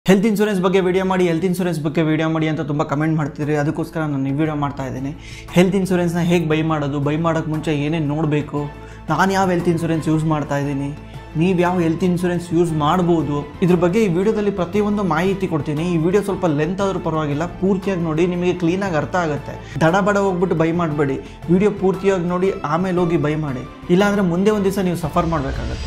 health insurance ಬಗ್ಗೆ video ಮಾಡಿ health insurance ಬಗ್ಗೆ ವಿಡಿಯೋ ಮಾಡಿ ಅಂತ ತುಂಬ ಕಮೆಂಟ್ ಮಾಡ್ತಿದ್ರಿ ಅದಕ್ಕೋಸ್ಕರ ನಾನು ಈ ವಿಡಿಯೋ ಮಾಡ್ತಾ ಇದ್ದೀನಿ ಹೆಲ್ತ್ ಇನ್ಸೂರೆನ್ಸ್ನ ಹೇಗೆ ಬೈ ಮಾಡೋದು ಬೈ ಮಾಡೋಕ್ಕೆ ಮುಂಚೆ ಏನೇನು ನೋಡಬೇಕು ನಾನು ಯಾವ ಹೆಲ್ತ್ ಇನ್ಸೂರೆನ್ಸ್ ಯೂಸ್ ಮಾಡ್ತಾ ಇದ್ದೀನಿ ನೀವು ಯಾವ ಹೆಲ್ತ್ ಇನ್ಸೂರೆನ್ಸ್ ಯೂಸ್ ಮಾಡ್ಬೋದು ಇದ್ರ ಬಗ್ಗೆ ಈ ವಿಡಿಯೋದಲ್ಲಿ ಪ್ರತಿಯೊಂದು ಮಾಹಿತಿ ಕೊಡ್ತೀನಿ ಈ ವಿಡಿಯೋ ಸ್ವಲ್ಪ ಲೆಂತ್ ಆದರೂ ಪರವಾಗಿಲ್ಲ ಪೂರ್ತಿಯಾಗಿ ನೋಡಿ ನಿಮಗೆ ಕ್ಲೀನಾಗಿ ಅರ್ಥ ಆಗುತ್ತೆ ದಡ ಬಡ ಹೋಗ್ಬಿಟ್ಟು ಬೈ ಮಾಡಬೇಡಿ ವಿಡಿಯೋ ಪೂರ್ತಿಯಾಗಿ ನೋಡಿ ಆಮೇಲೆ ಹೋಗಿ ಬೈ ಮಾಡಿ ಇಲ್ಲಾಂದರೆ ಮುಂದೆ ಒಂದು ದಿವಸ ನೀವು ಸಫರ್ ಮಾಡಬೇಕಾಗತ್ತೆ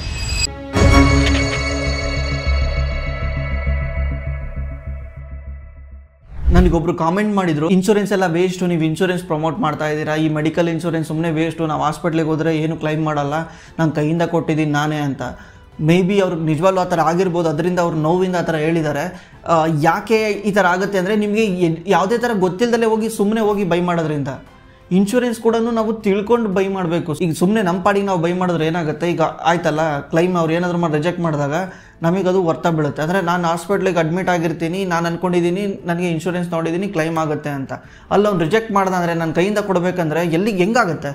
ನನಗೊಬ್ರು ಕಾಮೆಂಟ್ ಮಾಡಿದ್ರು ಇನ್ಶೂರೆನ್ಸ್ ಎಲ್ಲ ವೇಸ್ಟು ನೀವು ಇನ್ಶೂರೆನ್ಸ್ ಪ್ರಮೋಟ್ ಮಾಡ್ತಾ ಇದ್ದೀರಾ ಈ ಮೆಡಿಕಲ್ ಇನ್ಶೂರೆನ್ಸ್ ಸುಮ್ಮನೆ ವೇಸ್ಟು ನಾವು ಹಾಸ್ಪಿಟ್ಲಿಗೆ ಹೋದರೆ ಏನು ಕ್ಲೈಮ್ ಮಾಡಲ್ಲ ನಾನು ಕೈಯಿಂದ ಕೊಟ್ಟಿದ್ದೀನಿ ನಾನೇ ಅಂತ ಮೇ ಬಿ ಅವ್ರಿಗೆ ನಿಜವಾಗ್ಲೂ ಆ ಥರ ಆಗಿರ್ಬೋದು ಅದರಿಂದ ಅವ್ರು ನೋವಿಂದ ಆ ಥರ ಹೇಳಿದ್ದಾರೆ ಆ, ಯಾಕೆ ಈ ಥರ ಆಗುತ್ತೆ ಅಂದರೆ ನಿಮಗೆ ಎದ್- ಯಾವುದೇ ಥರ ಗೊತ್ತಿಲ್ಲದಲ್ಲೇ ಹೋಗಿ ಸುಮ್ಮನೆ ಹೋಗಿ ಬೈ ಮಾಡೋದ್ರಿಂದ ಇನ್ಶೂರೆನ್ಸ್ ಕೂಡ ನಾವು ತಿಳ್ಕೊಂಡು ಬೈ ಮಾಡಬೇಕು ಈಗ ಸುಮ್ಮನೆ ನಮ್ಮ ಪಾಡಿಗೆ ನಾವು ಬೈ ಮಾಡಿದ್ರೆ ಏನಾಗುತ್ತೆ ಈಗ ಆಯ್ತಲ್ಲ ಕ್ಲೈಮ್ ಅವ್ರು ಏನಾದರೂ ಮಾಡಿ ರಿಜೆಕ್ಟ್ ಮಾಡಿದಾಗ ನಮಗೆ ಅದು ವರ್ತ ಬೀಳುತ್ತೆ ಅಂದರೆ ನಾನು ಹಾಸ್ಪಿಟ್ಲಿಗೆ ಅಡ್ಮಿಟ್ ಆಗಿರ್ತೀನಿ ನಾನು ಅಂದ್ಕೊಂಡಿದ್ದೀನಿ ನನಗೆ ಇನ್ಶೂರೆನ್ಸ್ ನೋಡಿದ್ದೀನಿ ಕ್ಲೈಮ್ ಆಗುತ್ತೆ ಅಂತ ಅಲ್ಲಿ ಅವ್ನು ರಿಜೆಕ್ಟ್ ಮಾಡ್ದ ಅಂದರೆ ನನ್ನ ಕೈಯಿಂದ ಕೊಡಬೇಕಂದ್ರೆ ಎಲ್ಲಿಗೆ ಹೆಂಗಾಗುತ್ತೆ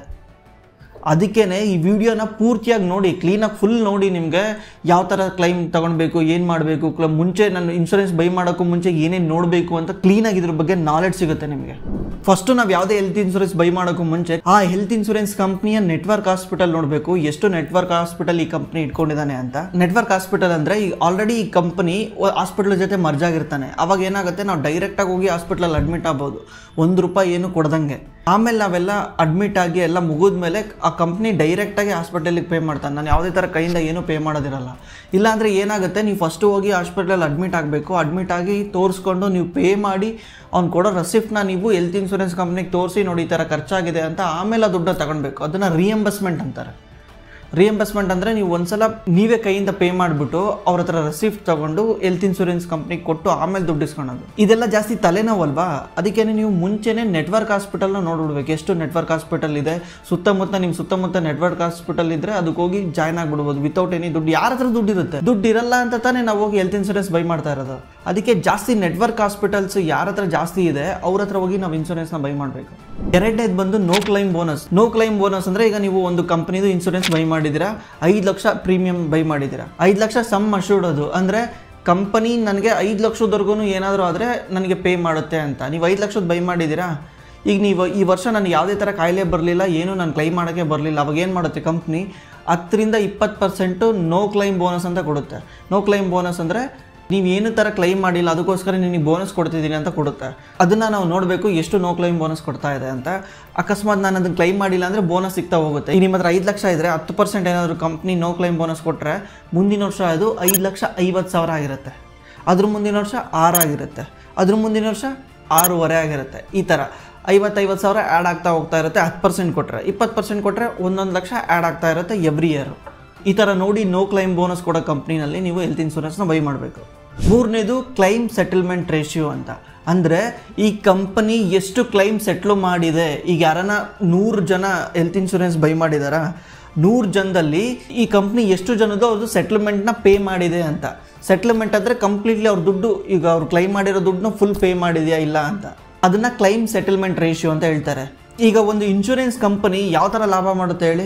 ಅದಕ್ಕೇ ಈ ವಿಡಿಯೋನ ಪೂರ್ತಿಯಾಗಿ ನೋಡಿ ಕ್ಲೀನಾಗಿ ಫುಲ್ ನೋಡಿ ನಿಮಗೆ ಯಾವ ಥರ ಕ್ಲೈಮ್ ತೊಗೊಳ್ಬೇಕು ಏನು ಮಾಡಬೇಕು ಕ್ಲ ಮುಂಚೆ ನಾನು ಇನ್ಶೂರೆನ್ಸ್ ಬೈ ಮಾಡೋಕ್ಕೂ ಮುಂಚೆ ಏನೇನು ನೋಡಬೇಕು ಅಂತ ಕ್ಲೀನಾಗಿ ಇದ್ರ ಬಗ್ಗೆ ನಾಲೆಡ್ಜ್ ಸಿಗುತ್ತೆ ನಿಮಗೆ ಫಸ್ಟು ನಾವು ಯಾವುದೇ ಹೆಲ್ತ್ ಇನ್ಶೂರೆನ್ಸ್ ಬೈ ಮಾಡೋಕ್ಕೂ ಮುಂಚೆ ಆ ಹೆಲ್ತ್ ಇನ್ಶೂರೆನ್ಸ್ ಕಂಪ್ನಿಯ ನೆಟ್ವರ್ಕ್ ಹಾಸ್ಪಿಟಲ್ ನೋಡಬೇಕು ಎಷ್ಟು ನೆಟ್ವರ್ಕ್ ಹಾಸ್ಪಿಟಲ್ ಈ ಕಂಪ್ನಿ ಇಟ್ಕೊಂಡಿದ್ದಾನೆ ಅಂತ ನೆಟ್ವರ್ಕ್ ಹಾಸ್ಪಿಟಲ್ ಅಂದರೆ ಈಗ ಆಲ್ರೆಡಿ ಈ ಕಂಪ್ನಿ ಹಾಸ್ಪಿಟಲ್ ಜೊತೆ ಮರ್ಜ್ ಆಗಿರ್ತಾನೆ ಅವಾಗ ಏನಾಗುತ್ತೆ ನಾವು ಡೈರೆಕ್ಟಾಗಿ ಹೋಗಿ ಹಾಸ್ಪಿಟಲಲ್ಲಿ ಅಡ್ಮಿಟ್ ಆಗ್ಬೋದು ಒಂದು ರೂಪಾಯಿ ಏನು ಕೊಡ್ದಂಗೆ ಆಮೇಲೆ ನಾವೆಲ್ಲ ಅಡ್ಮಿಟ್ ಆಗಿ ಎಲ್ಲ ಮುಗಿದ್ಮೇಲೆ ಆ ಕಂಪ್ನಿ ಡೈರೆಕ್ಟಾಗಿ ಹಾಸ್ಪಿಟಲಿಗೆ ಪೇ ಮಾಡ್ತಾನೆ ನಾನು ಯಾವುದೇ ಥರ ಕೈಯಿಂದ ಏನೂ ಪೇ ಮಾಡೋದಿರಲ್ಲ ಇಲ್ಲಾಂದರೆ ಏನಾಗುತ್ತೆ ನೀವು ಫಸ್ಟು ಹೋಗಿ ಹಾಸ್ಪಿಟಲಲ್ಲಿ ಅಡ್ಮಿಟ್ ಆಗಬೇಕು ಅಡ್ಮಿಟ್ ಆಗಿ ತೋರಿಸ್ಕೊಂಡು ನೀವು ಪೇ ಮಾಡಿ ಅವ್ನು ಕೊಡೋ ರೆಸಿಪ್ಟ್ನ ನೀವು ಹೆಲ್ತ್ ಇನ್ಶೂರೆನ್ಸ್ ಕಂಪ್ನಿಗೆ ತೋರಿಸಿ ನೋಡಿ ಈ ಥರ ಖರ್ಚಾಗಿದೆ ಅಂತ ಆಮೇಲೆ ಆ ದುಡ್ಡನ್ನ ತಗೊಳ್ಬೇಕು ಅದನ್ನು ರಿಯಂಬರ್ಸ್ಮೆಂಟ್ ಅಂತಾರೆ ರಿಯಂಬರ್ಸ್ಮೆಂಟ್ ಅಂದರೆ ನೀವು ಒಂದ್ಸಲ ನೀವೇ ಕೈಯಿಂದ ಪೇ ಮಾಡಿಬಿಟ್ಟು ಅವ್ರ ಹತ್ರ ರೆಸಿಪ್ಟ್ ತಗೊಂಡು ಹೆಲ್ತ್ ಇನ್ಶೂರೆನ್ಸ್ ಕಂಪ್ನಿಗೆ ಕೊಟ್ಟು ಆಮೇಲೆ ದುಡ್ಡು ಇಸ್ಕೊಳೋದು ಇದೆಲ್ಲ ಜಾಸ್ತಿ ತಲೆನೋವಲ್ವಾ ಅದಕ್ಕೆ ನೀವು ಮುಂಚೆನೇ ನೆಟ್ವರ್ಕ್ ಹಾಸ್ಪಿಟಲ್ನ ನೋಡ್ಬಿಡ್ಬೇಕು ಎಷ್ಟು ನೆಟ್ವರ್ಕ್ ಹಾಸ್ಪಿಟಲ್ ಇದೆ ಸುತ್ತಮುತ್ತ ನಿಮ್ಮ ಸುತ್ತಮುತ್ತ ನೆಟ್ವರ್ಕ್ ಹಾಸ್ಪಿಟಲ್ ಇದ್ರೆ ಅದಕ್ಕೆ ಹೋಗಿ ಜಾಯ್ನ್ ಆಗ್ಬಿಡ್ಬೋದು ವಿತೌಟ್ ಎನಿ ದುಡ್ಡು ಯಾರ ಹತ್ರ ದುಡ್ಡು ಇರುತ್ತೆ ದುಡ್ಡು ಇರಲ್ಲ ಅಂತ ತಾನೇ ನಾವು ಹೋಗಿ ಹೆಲ್ತ್ ಇನ್ಶೂರೆನ್ಸ್ ಬೈ ಮಾಡ್ತಾ ಇರೋದು ಅದಕ್ಕೆ ಜಾಸ್ತಿ ನೆಟ್ವರ್ಕ್ ಹಾಸ್ಪಿಟಲ್ಸ್ ಯಾರ ಹತ್ರ ಜಾಸ್ತಿ ಇದೆ ಅವ್ರ ಹತ್ರ ಹೋಗಿ ನಾವು ಇನ್ಶೂರೆನ್ಸ್ನ ಬೈ ಮಾಡಬೇಕು ಎರಡನೇದು ಬಂದು no claim bonus no claim bonus ಅಂದರೆ ಈಗ ನೀವು ಒಂದು ಕಂಪ್ನಿದು ಇನ್ಶೂರೆನ್ಸ್ ಬೈ ಮಾಡಿದ್ದೀರಾ ಐದು ಲಕ್ಷ ಪ್ರೀಮಿಯಂ ಬೈ ಮಾಡಿದ್ದೀರಾ ಐದು ಲಕ್ಷ ಸಮ್ ಅಶೂರ್ಡ್ ಅದು ಅಂದರೆ ಕಂಪನಿ ನನಗೆ ಐದು ಲಕ್ಷದವರೆಗೂ ಏನಾದರೂ ಆದರೆ ನನಗೆ ಪೇ ಮಾಡುತ್ತೆ ಅಂತ ನೀವು ಐದು ಲಕ್ಷದ ಬೈ ಮಾಡಿದ್ದೀರಾ ಈಗ ನೀವು ಈ ವರ್ಷ ನನಗೆ ಯಾವುದೇ ಥರ ಕಾಯಿಲೆ ಬರಲಿಲ್ಲ ಏನು ನಾನು ಕ್ಲೈಮ್ ಮಾಡೋಕ್ಕೆ ಬರಲಿಲ್ಲ ಅವಾಗ ಏನು ಮಾಡುತ್ತೆ ಕಂಪ್ನಿ ಹತ್ತರಿಂದ ಇಪ್ಪತ್ತು ಪರ್ಸೆಂಟು ನೋ ಕ್ಲೈಮ್ ಬೋನಸ್ ಅಂತ ಕೊಡುತ್ತೆ ನೋ ಕ್ಲೈಮ್ ಬೋನಸ್ ಅಂದರೆ ನೀವು ಏನು ಥರ ಕ್ಲೈಮ್ ಮಾಡಿಲ್ಲ ಅದಕ್ಕೋಸ್ಕರ ನಿನಗೆ ಬೋನಸ್ ಕೊಡ್ತಿದ್ದೀನಿ ಅಂತ ಕೊಡುತ್ತೆ ಅದನ್ನು ನಾವು ನೋಡಬೇಕು ಎಷ್ಟು ನೋ ಕ್ಲೈಮ್ ಬೋನಸ್ ಕೊಡ್ತಾ ಇದೆ ಅಂತ ಅಕಸ್ಮಾತ್ ನಾನು ಅದನ್ನು ಕ್ಲೈಮ್ ಮಾಡಿಲ್ಲ ಅಂದರೆ ಬೋನಸ್ ಸಿಗ್ತಾ ಹೋಗುತ್ತೆ ಈಗ ನಿಮ್ಮ ಹತ್ರ ಐದು ಲಕ್ಷ ಇದ್ದರೆ ಹತ್ತು ಪರ್ಸೆಂಟ್ ಏನಾದರೂ ಕಂಪ್ನಿ ನೋ ಕ್ಲೈಮ್ ಬೋನಸ್ ಕೊಟ್ಟರೆ ಮುಂದಿನ ವರ್ಷ ಅದು ಐದು ಲಕ್ಷ ಐವತ್ತು ಸಾವಿರ ಆಗಿರುತ್ತೆ ಅದ್ರ ಮುಂದಿನ ವರ್ಷ ಆರಾಗಿರುತ್ತೆ ಅದ್ರ ಮುಂದಿನ ವರ್ಷ ಆರೂವರೆ ಆಗಿರುತ್ತೆ ಈ ಥರ ಐವತ್ತೈವತ್ತು ಸಾವಿರ ಆ್ಯಡ್ ಆಗ್ತಾ ಹೋಗ್ತಾ ಇರುತ್ತೆ ಹತ್ತು ಪರ್ಸೆಂಟ್ ಕೊಟ್ಟರೆ ಇಪ್ಪತ್ತು ಪರ್ಸೆಂಟ್ ಕೊಟ್ಟರೆ ಒಂದೊಂದು ಲಕ್ಷ ಆ್ಯಡ್ ಆಗ್ತಾ ಇರುತ್ತೆ ಎವ್ರಿ ಇಯರ್ ಈ ಥರ ನೋಡಿ ನೋ ಕ್ಲೈಮ್ ಬೋನಸ್ ಕೊಡೋ ಕಂಪ್ನಿನಲ್ಲಿ ನೀವು ಹೆಲ್ತ್ ಇನ್ಶೂರೆನ್ಸ್ನ ಬೈ ಮಾಡಬೇಕು ಮೂರನೇದು ಕ್ಲೈಮ್ ಸೆಟಲ್ಮೆಂಟ್ ರೇಷಿಯೋ ಅಂತ ಅಂದರೆ ಈ ಕಂಪನಿ ಎಷ್ಟು ಕ್ಲೈಮ್ ಸೆಟ್ಲು ಮಾಡಿದೆ ಈಗ ಯಾರನ್ನ ನೂರು ಜನ ಹೆಲ್ತ್ ಇನ್ಶೂರೆನ್ಸ್ ಬೈ ಮಾಡಿದಾರಾ ನೂರು ಜನದಲ್ಲಿ ಈ ಕಂಪ್ನಿ ಎಷ್ಟು ಜನದ್ದು ಅವ್ರದ್ದು ಸೆಟ್ಲ್ಮೆಂಟ್ನ ಪೇ ಮಾಡಿದೆ ಅಂತ ಸೆಟ್ಲ್ಮೆಂಟ್ ಅಂದರೆ ಕಂಪ್ಲೀಟ್ಲಿ ಅವ್ರ ದುಡ್ಡು ಈಗ ಅವ್ರು ಕ್ಲೈಮ್ ಮಾಡಿರೋ ದುಡ್ಡನ್ನ ಫುಲ್ ಪೇ ಮಾಡಿದೆಯಾ ಇಲ್ಲ ಅಂತ ಅದನ್ನು ಕ್ಲೈಮ್ ಸೆಟಲ್ಮೆಂಟ್ ರೇಷಿಯೋ ಅಂತ ಹೇಳ್ತಾರೆ ಈಗ ಒಂದು ಇನ್ಶೂರೆನ್ಸ್ ಕಂಪನಿ ಯಾವ ಥರ ಲಾಭ ಮಾಡುತ್ತೆ ಹೇಳಿ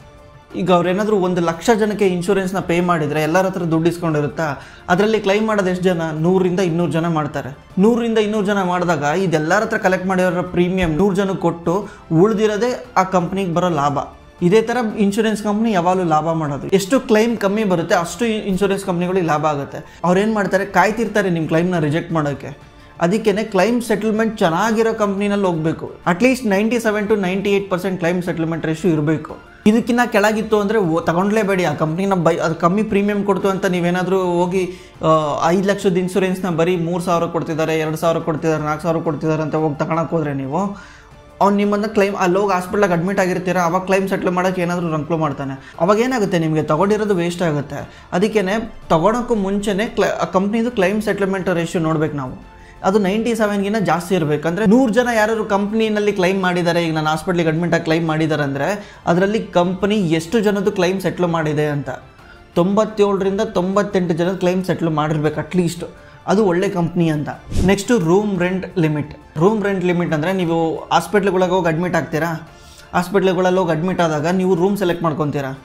ಈಗ ಅವ್ರೇನಾದರೂ ಒಂದು ಲಕ್ಷ ಜನಕ್ಕೆ ಇನ್ಶೂರೆನ್ಸ್ನ ಪೇ ಮಾಡಿದರೆ ಎಲ್ಲರ ಹತ್ರ ದುಡ್ಡು ಇಸ್ಕೊಂಡಿರುತ್ತಾ ಅದರಲ್ಲಿ ಕ್ಲೈಮ್ ಮಾಡೋದು ಎಷ್ಟು ಜನ ನೂರಿಂದ ಇನ್ನೂರು ಜನ ಮಾಡ್ತಾರೆ ನೂರಿಂದ ಇನ್ನೂರು ಜನ ಮಾಡಿದಾಗ ಇದೆಲ್ಲರ ಹತ್ರ ಕಲೆಕ್ಟ್ ಮಾಡಿರೋ ಪ್ರೀಮಿಯಂ ನೂರು ಜನಕ್ಕೆ ಕೊಟ್ಟು ಉಳಿದಿರೋದೇ ಆ ಕಂಪ್ನಿಗೆ ಬರೋ ಲಾಭ ಇದೇ ಥರ ಇನ್ಶೂರೆನ್ಸ್ ಕಂಪ್ನಿ ಯಾವಾಗಲೂ ಲಾಭ ಮಾಡೋದು ಎಷ್ಟು ಕ್ಲೈಮ್ ಕಮ್ಮಿ ಬರುತ್ತೆ ಅಷ್ಟು ಇನ್ಶೂರೆನ್ಸ್ ಕಂಪ್ನಿಗಳಿಗೆ ಲಾಭ ಆಗುತ್ತೆ ಅವ್ರು ಏನು ಮಾಡ್ತಾರೆ ಕಾಯ್ತಿರ್ತಾರೆ ನಿಮ್ಮ ಕ್ಲೈಮ್ನ ರಿಜೆಕ್ಟ್ ಮಾಡೋಕ್ಕೆ ಅದಕ್ಕೇ ಕ್ಲೈಮ್ ಸೆಟಲ್ಮೆಂಟ್ ಚೆನ್ನಾಗಿರೋ ಕಂಪ್ನಿನಲ್ಲಿ ಹೋಗಬೇಕು at least ninety seven to ninety eight percent claim settlement ratio ಇರಬೇಕು ಇದಕ್ಕಿಂತ ಕೆಳಗಿತ್ತು ಅಂದರೆ ತಗೊಂಡ್ಲೇಬೇಡಿ ಆ ಕಂಪ್ನಿನ ಬೈ ಅದು ಕಮ್ಮಿ ಪ್ರೀಮಿಯಂ ಕೊಡ್ತು ಅಂತ ನೀವೇನಾದರೂ ಹೋಗಿ ಐದು ಲಕ್ಷದ ಇನ್ಶೂರೆನ್ಸ್ನ ಬರೀ ಮೂರು ಸಾವಿರ ಕೊಡ್ತಿದ್ದಾರೆ ಎರಡು ಸಾವಿರ ಕೊಡ್ತಿದ್ದಾರೆ ನಾಲ್ಕು ಸಾವಿರ ಕೊಡ್ತಿದ್ದಾರೆ ಅಂತ ಹೋಗಿ ತಗೊಳಕ್ಕೆ ಹೋದರೆ ನೀವು ಅವ್ನು ನಿಮ್ಮನ್ನು ಕ್ಲೈಮ್ ಅಲ್ಲಿ ಹೋಗಿ ಹಾಸ್ಪಿಟ್ಲಾಗ ಅಡ್ಮಿಟ್ ಆಗಿರ್ತೀರ ಅವಾಗ ಕ್ಲೈಮ್ ಸೆಟ್ಲ್ ಮಾಡೋಕ್ಕೆ ಏನಾದರೂ ರಂಕ್ಲು ಮಾಡ್ತಾನೆ ಅವಾಗ ಏನಾಗುತ್ತೆ ನಿಮಗೆ ತಗೊಂಡಿರೋದು ವೇಸ್ಟ್ ಆಗುತ್ತೆ ಅದಕ್ಕೇ ತಗೊಳಕ್ಕೂ ಮುಂಚೆನೇ ಕ್ಲೈ ಆ ಕಂಪ್ನಿದು ಕ್ಲೈಮ್ ಸೆಟ್ಲ್ಮೆಂಟ್ ರೇಷಿಯೋ ನೋಡ್ಬೇಕು ನಾವು ಅದು ನೈಂಟಿ ಸೆವೆನ್ಗಿಂತ ಜಾಸ್ತಿ ಇರಬೇಕು ಅಂದರೆ ನೂರು ಜನ ಯಾರು ಕಂಪ್ನಿನಲ್ಲಿ ಕ್ಲೈಮ್ ಮಾಡಿದ್ದಾರೆ ಈಗ ನಾನು ಹಾಸ್ಪಿಟ್ಲಿಗೆ ಅಡ್ಮಿಟ್ ಆಗಿ ಕ್ಲೈಮ್ ಮಾಡಿದ್ದಾರೆ ಅಂದರೆ ಅದರಲ್ಲಿ ಕಂಪ್ನಿ ಎಷ್ಟು ಜನದ್ದು ಕ್ಲೈಮ್ ಸೆಟ್ಲ್ ಮಾಡಿದೆ ಅಂತ ತೊಂಬತ್ತೇಳರಿಂದ ತೊಂಬತ್ತೆಂಟು ಜನದ ಕ್ಲೈಮ್ ಸೆಟ್ಲ್ ಮಾಡಿರ್ಬೇಕು ಅಟ್ಲೀಸ್ಟ್ ಅದು ಒಳ್ಳೆ ಕಂಪ್ನಿ ಅಂತ next room rent limit room rent limit ಅಂದರೆ ನೀವು ಹಾಸ್ಪಿಟ್ಲ್ಗಳಿಗೆ ಹೋಗಿ ಅಡ್ಮಿಟ್ ಆಗ್ತೀರಾ ಹಾಸ್ಪಿಟ್ಲ್ಗಳಲ್ಲಿ ಹೋಗಿ ಅಡ್ಮಿಟ್ ಆದಾಗ ನೀವು ರೂಮ್ ಸೆಲೆಕ್ಟ್ ಮಾಡ್ಕೊತೀರಾ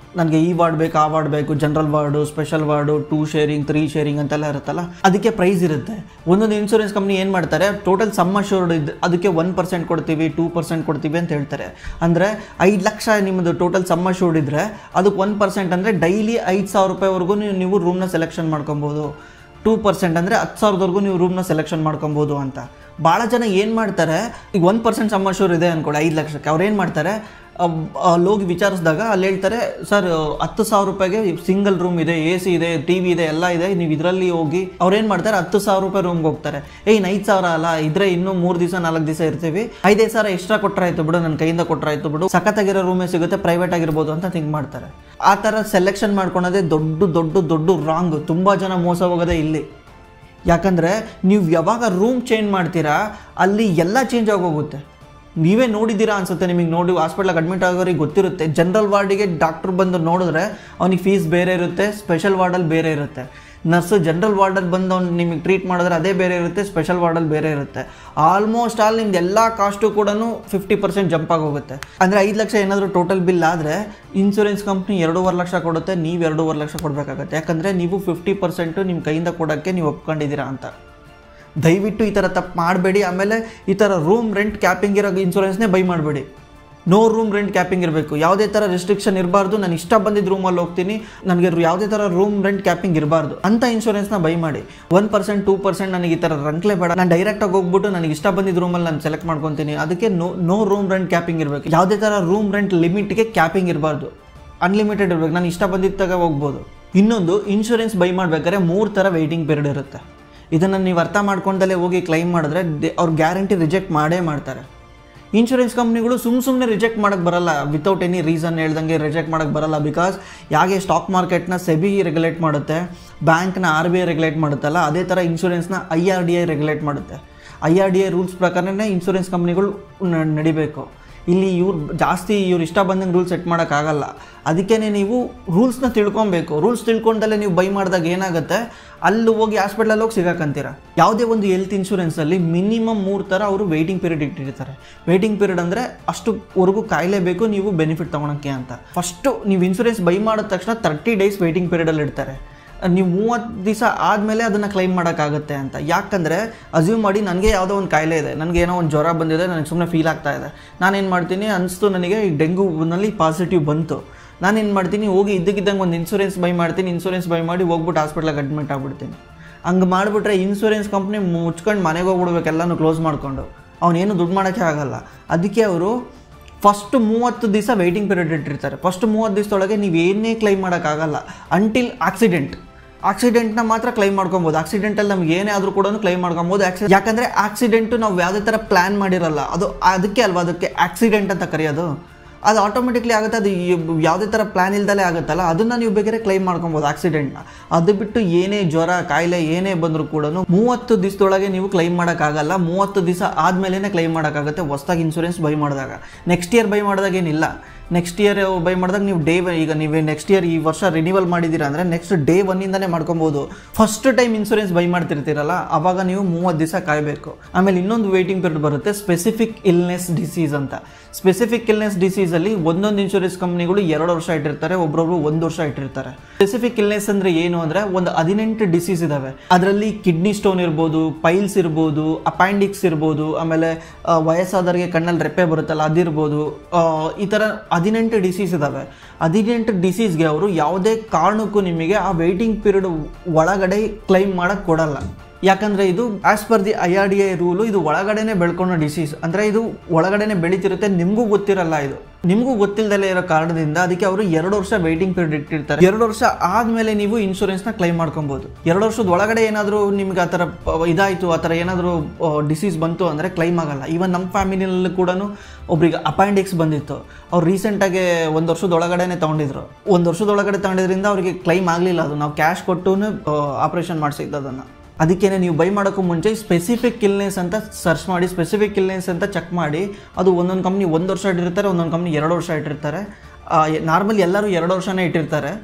ನನಗೆ ಈ ವಾರ್ಡ್ ಬೇಕು ಆ ವಾರ್ಡ್ ಬೇಕು general ward special ward two sharing three sharing ಅಂತೆಲ್ಲ ಇರುತ್ತಲ್ಲ ಅದಕ್ಕೆ ಪ್ರೈಸ್ ಇರುತ್ತೆ ಒಂದೊಂದು ಇನ್ಶೂರೆನ್ಸ್ ಕಂಪ್ನಿ ಏನು ಮಾಡ್ತಾರೆ ಟೋಟಲ್ ಸಮ್ ಅಶ್ಯೂರ್ಡ್ ಇದ್ದು ಅದಕ್ಕೆ ಒನ್ ಪರ್ಸೆಂಟ್ ಕೊಡ್ತೀವಿ ಟೂ ಪರ್ಸೆಂಟ್ ಕೊಡ್ತೀವಿ ಅಂತ ಹೇಳ್ತಾರೆ ಅಂದರೆ ಐದು ಲಕ್ಷ ನಿಮ್ಮದು ಟೋಟಲ್ ಸಮ್ ಅಶ್ಯೂರ್ಡ್ ಇದ್ದರೆ ಅದಕ್ಕೆ ಒನ್ ಪರ್ಸೆಂಟ್ ಅಂದರೆ ಡೈಲಿ ಐದು ಸಾವಿರ ರೂಪಾಯಿವರೆಗೂ ನೀವು ನೀವು ರೂಮ್ನ ಸೆಲೆಕ್ಷನ್ ಮಾಡ್ಕೊಬೋದು ಟೂ ಪರ್ಸೆಂಟ್ ಅಂದರೆ ಹತ್ತು ಸಾವಿರದವರೆಗೂ ನೀವು ರೂಮ್ನ ಸೆಲೆಕ್ಷನ್ ಮಾಡ್ಕೊಬೋದು ಅಂತ ಭಾಳ ಜನ ಏನು ಮಾಡ್ತಾರೆ ಈಗ ಒನ್ ಪರ್ಸೆಂಟ್ ಸಮ್ ಅಶ್ಯೂರ್ ಇದೆ ಅಂದ್ಕೊಳ್ಳಿ ಐದು ಲಕ್ಷಕ್ಕೆ ಅವ್ರು ಏನು ಮಾಡ್ತಾರೆ ಅವ್- ಅಲ್ಲಿ ಹೋಗಿ ವಿಚಾರಿಸಿದಾಗ ಅಲ್ಲಿ ಹೇಳ್ತಾರೆ ಸರ್ ಹತ್ತು ಸಾವಿರ ರೂಪಾಯಿಗೆ ಸಿಂಗಲ್ ರೂಮ್ ಇದೆ ಎ ಸಿ ಇದೆ ಟಿ ವಿ ಇದೆ ಎಲ್ಲ ಇದೆ ನೀವು ಇದರಲ್ಲಿ ಹೋಗಿ ಅವ್ರು ಏನು ಮಾಡ್ತಾರೆ ಹತ್ತು ಸಾವಿರ ರೂಪಾಯಿ ರೂಮ್ಗೆ ಹೋಗ್ತಾರೆ ಏ ಇನ್ನು ಐದು ಸಾವಿರ ಅಲ್ಲ ಇದ್ರೆ ಇನ್ನೂ ಮೂರು ದಿವಸ ನಾಲ್ಕು ದಿವಸ ಇರ್ತೀವಿ ಐದೈದು ಸಾವಿರ ಎಕ್ಸ್ಟ್ರಾ ಕೊಟ್ಟರಾಯ್ತು ಬಿಡು ನನ್ನ ಕೈಯಿಂದ ಕೊಟ್ಟರಾಯ್ತು ಬಿಡು ಸಖತ್ತಾಗಿರೋ ರೂಮೇ ಸಿಗುತ್ತೆ ಪ್ರೈವೇಟ್ ಆಗಿರ್ಬೋದು ಅಂತ ಥಿಂಕ್ ಮಾಡ್ತಾರೆ ಆ ಥರ ಸೆಲೆಕ್ಷನ್ ಮಾಡ್ಕೊಳೋದೇ ದೊಡ್ಡ ದೊಡ್ಡ ದೊಡ್ಡ ರಾಂಗ್ ತುಂಬ ಜನ ಮೋಸ ಹೋಗೋದೇ ಇಲ್ಲಿ ಯಾಕಂದರೆ ನೀವು ಯಾವಾಗ ರೂಮ್ ಚೇಂಜ್ ಮಾಡ್ತೀರಾ ಅಲ್ಲಿ ಎಲ್ಲ ಚೇಂಜ್ ಆಗೋಗುತ್ತೆ ನೀವೇ ನೋಡಿದ್ದೀರಾ ಅನ್ಸುತ್ತೆ ನಿಮಗೆ ನೋಡಿ ಹಾಸ್ಪಿಟ್ಲಾಗ ಅಡ್ಮಿಟ್ ಆಗೋರಿಗೆ ಗೊತ್ತಿರುತ್ತೆ ಜನರಲ್ ವಾರ್ಡಿಗೆ ಡಾಕ್ಟ್ರ್ ಬಂದು ನೋಡಿದ್ರೆ ಅವ್ನಿಗೆ ಫೀಸ್ ಬೇರೆ ಇರುತ್ತೆ ಸ್ಪೆಷಲ್ ವಾರ್ಡಲ್ಲಿ ಬೇರೆ ಇರುತ್ತೆ ನರ್ಸು ಜನರಲ್ ವಾರ್ಡಲ್ಲಿ ಬಂದು ಅವ್ನು ನಿಮಗೆ ಟ್ರೀಟ್ ಮಾಡಿದ್ರೆ ಅದೇ ಬೇರೆ ಇರುತ್ತೆ ಸ್ಪೆಷಲ್ ವಾರ್ಡಲ್ಲಿ ಬೇರೆ ಇರುತ್ತೆ ಆಲ್ಮೋಸ್ಟ್ ಆಲ್ ನಿಮ್ದು ಎಲ್ಲ ಕಾಸ್ಟು ಕೂಡ ಫಿಫ್ಟಿ ಪರ್ಸೆಂಟ್ ಜಂಪ್ ಆಗೋಗುತ್ತೆ ಅಂದರೆ ಐದು ಲಕ್ಷ ಏನಾದರೂ ಟೋಟಲ್ ಬಿಲ್ ಆದರೆ ಇನ್ಶೂರೆನ್ಸ್ ಕಂಪ್ನಿ ಎರಡೂವರೆ ಲಕ್ಷ ಕೊಡುತ್ತೆ ನೀವು ಎರಡೂವರೆ ಲಕ್ಷ ಕೊಡಬೇಕಾಗತ್ತೆ ಯಾಕಂದರೆ ನೀವು ಫಿಫ್ಟಿ ಪರ್ಸೆಂಟು ನಿಮ್ಮ ಕೈಯಿಂದ ಕೊಡೋಕ್ಕೆ ನೀವು ಒಪ್ಕೊಂಡಿದ್ದೀರಾ ಅಂತ ದಯವಿಟ್ಟು ಈ ಥರ ತಪ್ಪು ಮಾಡಬೇಡಿ ಆಮೇಲೆ ಈ ಥರ ರೂಮ್ ರೆಂಟ್ ಕ್ಯಾಪಿಂಗ್ ಇರೋ ಇನ್ಶೂರೆನ್ಸ್ನೇ ಬೈ ಮಾಡಬೇಡಿ ನೋ ರೂಮ್ ರೆಂಟ್ ಕ್ಯಾಪಿಂಗ್ ಇರಬೇಕು ಯಾವುದೇ ಥರ ರೆಸ್ಟ್ರಿಕ್ಷನ್ ಇರಬಾರ್ದು ನಾನು ಇಷ್ಟ ಬಂದಿದ್ದ ರೂಮಲ್ಲಿ ಹೋಗ್ತೀನಿ ನನಗೆ ಯಾವುದೇ ಥರ ರೂಮ್ ರೆಂಟ್ ಕ್ಯಾಪಿಂಗ್ ಇರಬಾರ್ದು ಅಂತ ಇನ್ಶೂರೆನ್ಸ್ನ ಬೈ ಮಾಡಿ ಒನ್ ಪರ್ಸೆಂಟ್ ಟೂ ಪರ್ಸೆಂಟ್ ನನಗೆ ಈ ಥರ ರಂಕ್ಲೆ ಬೇಡ ನಾನು ಡೈರೆಕ್ಟಾಗಿ ಹೋಗ್ಬಿಟ್ಟು ನನಗೆ ಇಷ್ಟ ಬಂದಿದ್ದ ರೂಮಲ್ಲಿ ನಾನು ಸೆಲೆಕ್ಟ್ ಮಾಡ್ಕೊತೀನಿ ಅದಕ್ಕೆ no no room rent capping ಇರಬೇಕು ಯಾವುದೇ ಥರ ರೂಮ್ ರೆಂಟ್ ಲಿಮಿಟ್ಗೆ ಕ್ಯಾಪಿಂಗ್ ಇರಬಾರ್ದು ಅನ್ಲಿಮಿಟೆಡ್ ಇರಬೇಕು ನಾನು ಇಷ್ಟ ಬಂದಿದ್ದಾಗ ಹೋಗ್ಬೋದು ಇನ್ನೊಂದು ಇನ್ಶೂರೆನ್ಸ್ ಬೈ ಮಾಡ್ಬೇಕಾದ್ರೆ ಮೂರು ಥರ ವೆಯ್ಟಿಂಗ್ ಪೀರಿಯಡ್ ಇರುತ್ತೆ ಇದನ್ನು ನೀವು ಅರ್ಥ ಮಾಡ್ಕೊಂಡಲ್ಲೇ ಹೋಗಿ ಕ್ಲೈಮ್ ಮಾಡಿದ್ರೆ ದೆ- ಅವ್ರು ಗ್ಯಾರಂಟಿ ರಿಜೆಕ್ಟ್ ಮಾಡೇ ಮಾಡ್ತಾರೆ ಇನ್ಶೂರೆನ್ಸ್ ಕಂಪ್ನಿಗಳು ಸುಮ್ಮ ಸುಮ್ಮನೆ ರಿಜೆಕ್ಟ್ ಮಾಡೋಕ್ಕೆ ಬರಲ್ಲ ವಿತೌಟ್ ಎನಿ ರೀಸನ್ ಹೇಳ್ದಂಗೆ ರಿಜೆಕ್ಟ್ ಮಾಡೋಕ್ಕೆ ಬರಲ್ಲ ಬಿಕಾಸ್ ಯಾಕೆ ಸ್ಟಾಕ್ ಮಾರ್ಕೆಟ್ನ ಸೆಬಿ ರೆಗ್ಯುಲೇಟ್ ಮಾಡುತ್ತೆ ಬ್ಯಾಂಕ್ನ ಆರ್ ಬಿ ಐ ರೆಗ್ಯುಲೇಟ್ ಮಾಡುತ್ತಲ್ಲ ಅದೇ ಥರ ಇನ್ಶೂರೆನ್ಸ್ನ I R D I regulate ಮಾಡುತ್ತೆ I R D I rules ಪ್ರಕಾರನೇ ಇನ್ಶೂರೆನ್ಸ್ ಕಂಪ್ನಿಗಳು ನ- ನಡಿಬೇಕು ಇಲ್ಲಿ ಇವ್ರು ಜಾಸ್ತಿ ಇವ್ರು ಇಷ್ಟ ಬಂದಂಗೆ ರೂಲ್ಸ್ ಸೆಟ್ ಮಾಡೋಕ್ಕಾಗಲ್ಲ ಅದಕ್ಕೇ ನೀವು ರೂಲ್ಸ್ನ ತಿಳ್ಕೊಬೇಕು ರೂಲ್ಸ್ ತಿಳ್ಕೊಂಡಲ್ಲೇ ನೀವು ಬೈ ಮಾಡಿದಾಗ ಏನಾಗುತ್ತೆ ಅಲ್ಲಿ ಹೋಗಿ ಹಾಸ್ಪಿಟ್ಲಲ್ಲಿ ಹೋಗಿ ಸಿಗಾಕಂತೀರ ಯಾವುದೇ ಒಂದು ಹೆಲ್ತ್ ಇನ್ಶೂರೆನ್ಸಲ್ಲಿ ಮಿನಿಮಮ್ ಮೂರು ಥರ ಅವರು ವೆಯ್ಟಿಂಗ್ ಪೀರಿಯಡ್ ಇಟ್ಟಿರ್ತಾರೆ ವೆಯ್ಟಿಂಗ್ ಪೀರಿಯಡ್ ಅಂದರೆ ಅಷ್ಟುವರೆಗೂ ಕಾಯಲೇಬೇಕು ನೀವು ಬೆನಿಫಿಟ್ ತೊಗೊಳಕ್ಕೆ ಅಂತ ಫಸ್ಟು ನೀವು ಇನ್ಶೂರೆನ್ಸ್ ಬೈ ಮಾಡಿದ ತಕ್ಷಣ ತರ್ಟಿ ಡೇಸ್ ವೆಯ್ಟಿಂಗ್ ಪೀರಿಯಡಲ್ಲಿ ಇಡ್ತಾರೆ ನೀವು ಮೂವತ್ತು ದಿವಸ ಆದಮೇಲೆ ಅದನ್ನು ಕ್ಲೈಮ್ ಮಾಡೋಕ್ಕಾಗುತ್ತೆ ಅಂತ ಯಾಕಂದರೆ ಅಸ್ಯೂಮ್ ಮಾಡಿ ನನಗೆ ಯಾವುದೋ ಒಂದು ಕಾಯಿಲೆ ಇದೆ ನನಗೆ ಏನೋ ಒಂದು ಜ್ವರ ಬಂದಿದೆ ನನಗೆ ಸುಮ್ಮನೆ ಫೀಲ್ ಆಗ್ತಾ ಇದೆ ನಾನೇನು ಮಾಡ್ತೀನಿ ಅನಿಸ್ತು ನನಗೆ ಈ ಡೆಂಗೂನಲ್ಲಿ ಪಾಸಿಟಿವ್ ಬಂತು ನಾನೇನು ಮಾಡ್ತೀನಿ ಹೋಗಿ ಇದ್ದಕ್ಕಿದ್ದಂಗೆ ಒಂದು ಇನ್ಶೂರೆನ್ಸ್ ಬೈ ಮಾಡ್ತೀನಿ ಇನ್ಶೂರೆನ್ಸ್ ಬೈ ಮಾಡಿ ಹೋಗ್ಬಿಟ್ಟು ಹಾಸ್ಪಿಟ್ಲಾಗ ಅಡ್ಮಿಟ್ ಆಗ್ಬಿಡ್ತೀನಿ ಹಂಗೆ ಮಾಡಿಬಿಟ್ರೆ ಇನ್ಶೂರೆನ್ಸ್ ಕಂಪ್ನಿ ಮುಚ್ಕೊಂಡು ಮನೆಗೆ ಹೋಗ್ಬಿಡ್ಬೇಕು ಎಲ್ಲನೂ ಕ್ಲೋಸ್ ಮಾಡಿಕೊಂಡು ಅವನೇನು ದುಡ್ಡು ಮಾಡೋಕ್ಕೆ ಆಗಲ್ಲ ಅದಕ್ಕೆ ಅವರು ಫಸ್ಟ್ ಮೂವತ್ತು ದಿವಸ ವೆಯ್ಟಿಂಗ್ ಪೀರಿಯಡ್ ಇಟ್ಟಿರ್ತಾರೆ ಫಸ್ಟ್ ಮೂವತ್ತು ದಿವಸದೊಳಗೆ ನೀವು ಏನೇ ಕ್ಲೈಮ್ ಮಾಡೋಕ್ಕಾಗಲ್ಲ ಅಂಟಿಲ್ ಆಕ್ಸಿಡೆಂಟ್ ಆಕ್ಸಿಡೆಂಟ್ನ ಮಾತ್ರ ಕ್ಲೈಮ್ ಮಾಡ್ಕೊಬೋದು ಆಕ್ಸಿಡೆಂಟಲ್ಲಿ ನಮ್ಗೆ ಏನೇ ಆದರೂ ಕೂಡ ಕ್ಲೈಮ್ ಮಾಡ್ಕೊಬೋದು ಆಕ್ಸಿ ಯಾಕಂದರೆ ಆಕ್ಸಿಡೆಂಟು ನಾವು ಯಾವುದೇ ಥರ ಪ್ಲ್ಯಾನ್ ಮಾಡಿರಲ್ಲ ಅದು ಅದಕ್ಕೆ ಅಲ್ವಾ ಅದಕ್ಕೆ ಆಕ್ಸಿಡೆಂಟ್ ಅಂತ ಕರೆಯೋದು ಅದು ಆಟೋಮೆಟಿಕ್ಲಿ ಆಗುತ್ತೆ ಅದು ಈ- ಯಾವುದೇ ಥರ ಪ್ಲ್ಯಾನ್ ಇಲ್ದಲೇ ಆಗುತ್ತಲ್ಲ ಅದನ್ನು ನೀವು ಬೇಕಾದ್ರೆ ಕ್ಲೈಮ್ ಮಾಡ್ಕೊಬೋದು ಆಕ್ಸಿಡೆಂಟ್ನ ಅದು ಬಿಟ್ಟು ಏನೇ ಜ್ವರ ಕಾಯಿಲೆ ಏನೇ ಬಂದರೂ ಕೂಡ ಮೂವತ್ತು ದಿವಸದೊಳಗೆ ನೀವು ಕ್ಲೈಮ್ ಮಾಡೋಕ್ಕಾಗಲ್ಲ ಮೂವತ್ತು ದಿವಸ ಆದಮೇಲೆ ಕ್ಲೈಮ್ ಮಾಡೋಕ್ಕಾಗುತ್ತೆ ಹೊಸ್ದಾಗಿ ಇನ್ಶೂರೆನ್ಸ್ ಬೈ ಮಾಡಿದಾಗ ನೆಕ್ಸ್ಟ್ ಇಯರ್ ಬೈ ಮಾಡಿದಾಗ ಏನಿಲ್ಲ ನೆಕ್ಸ್ಟ್ ಇಯರ್ ಬೈ ಮಾಡಿದಾಗ ನೀವು ಡೇ ಈಗ ನೀವು ನೆಕ್ಸ್ಟ್ ಇಯರ್ ಈ ವರ್ಷ ರಿನಿವಲ್ ಮಾಡಿದ್ದೀರಾ ಅಂದರೆ ನೆಕ್ಸ್ಟ್ ಡೇ ಒನ್ನಿಂದನೇ ಮಾಡ್ಕೊಬೋದು ಫಸ್ಟ್ ಟೈಮ್ ಇನ್ಶೂರೆನ್ಸ್ ಬೈ ಮಾಡ್ತಿರ್ತೀರಲ್ಲ ಅವಾಗ ನೀವು ಮೂವತ್ತು ದಿವಸ ಕಾಯಬೇಕು ಆಮೇಲೆ ಇನ್ನೊಂದು ವೇಟಿಂಗ್ ಪೀರಿಯಡ್ ಬರುತ್ತೆ ಸ್ಪೆಸಿಫಿಕ್ ಇಲ್ನೆಸ್ ಡಿಸೀಸ್ ಅಂತ ಸ್ಪೆಸಿಫಿಕ್ ಇಲ್ನೆಸ್ ಡಿಸೀಸಲ್ಲಿ ಒಂದೊಂದು ಇನ್ಶೂರೆನ್ಸ್ ಕಂಪ್ನಿಗಳು ಎರಡು ವರ್ಷ ಇಟ್ಟಿರ್ತಾರೆ ಒಬ್ಬರೊಬ್ರು ಒಂದು ವರ್ಷ ಇಟ್ಟಿರ್ತಾರೆ ಸ್ಪೆಸಿಫಿಕ್ ಇಲ್ನೆಸ್ ಅಂದರೆ ಏನು ಅಂದರೆ ಒಂದು ಹದಿನೆಂಟು ಡಿಸೀಸ್ ಇದಾವೆ ಅದರಲ್ಲಿ ಕಿಡ್ನಿ ಸ್ಟೋನ್ ಇರ್ಬೋದು ಪೈಲ್ಸ್ ಇರ್ಬೋದು ಅಪೈಂಡಿಕ್ಸ್ ಇರ್ಬೋದು ಆಮೇಲೆ ಆ, ವಯಸ್ಸಾದವರಿಗೆ ಕಣ್ಣಲ್ಲಿ ರೆಪ್ಪೆ ಬರುತ್ತಲ್ಲ ಅದಿರ್ಬೋದು ಆ, ಈ ಥರ ಹದಿನೆಂಟು ಡಿಸೀಸ್ ಇದ್ದಾವೆ ಹದಿನೆಂಟು ಡಿಸೀಸ್ಗೆ ಅವರು ಯಾವುದೇ ಕಾರಣಕ್ಕೂ ನಿಮಗೆ ಆ ವೆಯ್ಟಿಂಗ್ ಪೀರಿಯಡ್ ಒಳಗಡೆ ಕ್ಲೈಮ್ ಮಾಡೋಕ್ಕೆ ಕೊಡಲ್ಲ ಯಾಕಂದರೆ ಇದು as per the I R D I rule ಇದು ಒಳಗಡೆನೆ ಬೆಳ್ಕೊಳ್ಳೋ ಡಿಸೀಸ್ ಅಂದರೆ ಇದು ಒಳಗಡೆನೆ ಬೆಳೀತಿರುತ್ತೆ ನಿಮಗೂ ಗೊತ್ತಿರಲ್ಲ ಇದು ನಿಮಗೂ ಗೊತ್ತಿಲ್ಲದಲ್ಲೇ ಇರೋ ಕಾರಣದಿಂದ ಅದಕ್ಕೆ ಅವರು ಎರಡು ವರ್ಷ ವೆಯ್ಟಿಂಗ್ ಪೀರಿಯಡ್ ಇಟ್ಟಿರ್ತಾರೆ ಎರಡು ವರ್ಷ ಆದಮೇಲೆ ನೀವು ಇನ್ಶೂರೆನ್ಸ್ನ ಕ್ಲೈಮ್ ಮಾಡ್ಕೊಬೋದು ಎರಡು ವರ್ಷದ ಒಳಗಡೆ ಏನಾದರೂ ನಿಮ್ಗೆ ಆ ಥರ ಪ- ಇದಾಯಿತು ಆ ಥರ ಏನಾದರೂ ಡಿಸೀಸ್ ಬಂತು ಅಂದರೆ ಕ್ಲೈಮ್ ಆಗಲ್ಲ ಈವನ್ ನಮ್ಮ ಫ್ಯಾಮಿಲಿಯಲ್ಲಿ ಕೂಡ ಒಬ್ರಿಗೆ ಅಪೈಂಡಿಕ್ಸ್ ಬಂದಿತ್ತು ಅವ್ರು ರೀಸೆಂಟಾಗಿ ಒಂದು ವರ್ಷದ ಒಳಗಡೆನೆ ತೊಗೊಂಡಿದ್ರು ಒಂದು ವರ್ಷದ ಒಳಗಡೆ ತಗೊಂಡಿದ್ರಿಂದ ಅವರಿಗೆ ಕ್ಲೈಮ್ ಆಗಲಿಲ್ಲ ಅದು ನಾವು ಕ್ಯಾಶ್ ಕೊಟ್ಟು ಆಪ್ರೇಷನ್ ಮಾಡಿಸಿದ್ದು ಅದನ್ನು ಅದಕ್ಕೇನೆ ನೀವು ಬೈ ಮಾಡೋಕ್ಕೂ ಮುಂಚೆ ಸ್ಪೆಸಿಫಿಕ್ ಇಲ್ನೆಸ್ ಅಂತ ಸರ್ಚ್ ಮಾಡಿ ಸ್ಪೆಸಿಫಿಕ್ ಇಲ್ನೆಸ್ ಅಂತ ಚೆಕ್ ಮಾಡಿ ಅದು ಒಂದೊಂದು ಕಂಪ್ನಿ ಒಂದು ವರ್ಷ ಇಟ್ಟಿರ್ತಾರೆ ಒಂದೊಂದು ಕಂಪ್ನಿ ಎರಡು ವರ್ಷ ಇಟ್ಟಿರ್ತಾರೆ ನಾರ್ಮಲಿ ಎಲ್ಲರೂ ಎರಡು ವರ್ಷನೇ ಇಟ್ಟಿರ್ತಾರೆ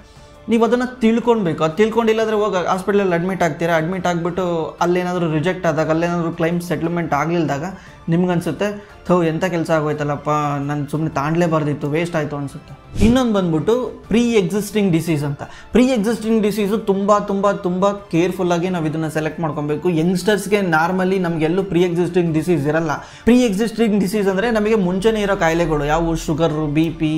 ನೀವು ಅದನ್ನು ತಿಳ್ಕೊಳ್ಬೇಕು ಅದು ತಿಳ್ಕೊಂಡಿಲ್ಲಾಂದ್ರೆ ಹೋಗಿ ಹಾಸ್ಪಿಟ್ಲಲ್ಲಿ ಅಡ್ಮಿಟ್ ಆಗ್ತೀರಾ ಅಡ್ಮಿಟ್ ಆಗಿಬಿಟ್ಟು ಅಲ್ಲೇನಾದರೂ ರಿಜೆಕ್ಟ್ ಆದಾಗ ಅಲ್ಲೇನಾದರೂ ಕ್ಲೈಮ್ ಸೆಟ್ಲ್ಮೆಂಟ್ ಆಗಲಿಲ್ದಾಗ ನಿಮ್ಗನ್ಸುತ್ತೆ ಥೋ ಎಂಥ ಕೆಲಸ ಆಗೋಯ್ತಲ್ಲಪ್ಪ ನಾನು ಸುಮ್ಮನೆ ತಾಂಡ್ಲೇಬಾರ್ದಿತ್ತು ವೇಸ್ಟ್ ಆಯಿತು ಅನಿಸುತ್ತೆ ಇನ್ನೊಂದು ಬಂದ್ಬಿಟ್ಟು ಪ್ರೀ ಎಕ್ಸಿಸ್ಟಿಂಗ್ ಡಿಸೀಸ್ ಅಂತ ಪ್ರೀ ಎಕ್ಸಿಸ್ಟಿಂಗ್ ಡಿಸೀಸು ತುಂಬ ತುಂಬ ತುಂಬ ಕೇರ್ಫುಲ್ಲಾಗಿ ನಾವು ಇದನ್ನು ಸೆಲೆಕ್ಟ್ ಮಾಡ್ಕೊಬೇಕು ಯಂಗ್ಸ್ಟರ್ಸ್ಗೆ ನಾರ್ಮಲಿ ನಮಗೆಲ್ಲೂ ಪ್ರೀ ಎಕ್ಸಿಸ್ಟಿಂಗ್ ಡಿಸೀಸ್ ಇರಲ್ಲ ಪ್ರೀ ಎಕ್ಸಿಸ್ಟಿಂಗ್ ಡಿಸೀಸ್ ಅಂದರೆ ನಮಗೆ ಮುಂಚೆನೇ ಇರೋ ಕಾಯಿಲೆಗಳು ಯಾವುವು sugar B P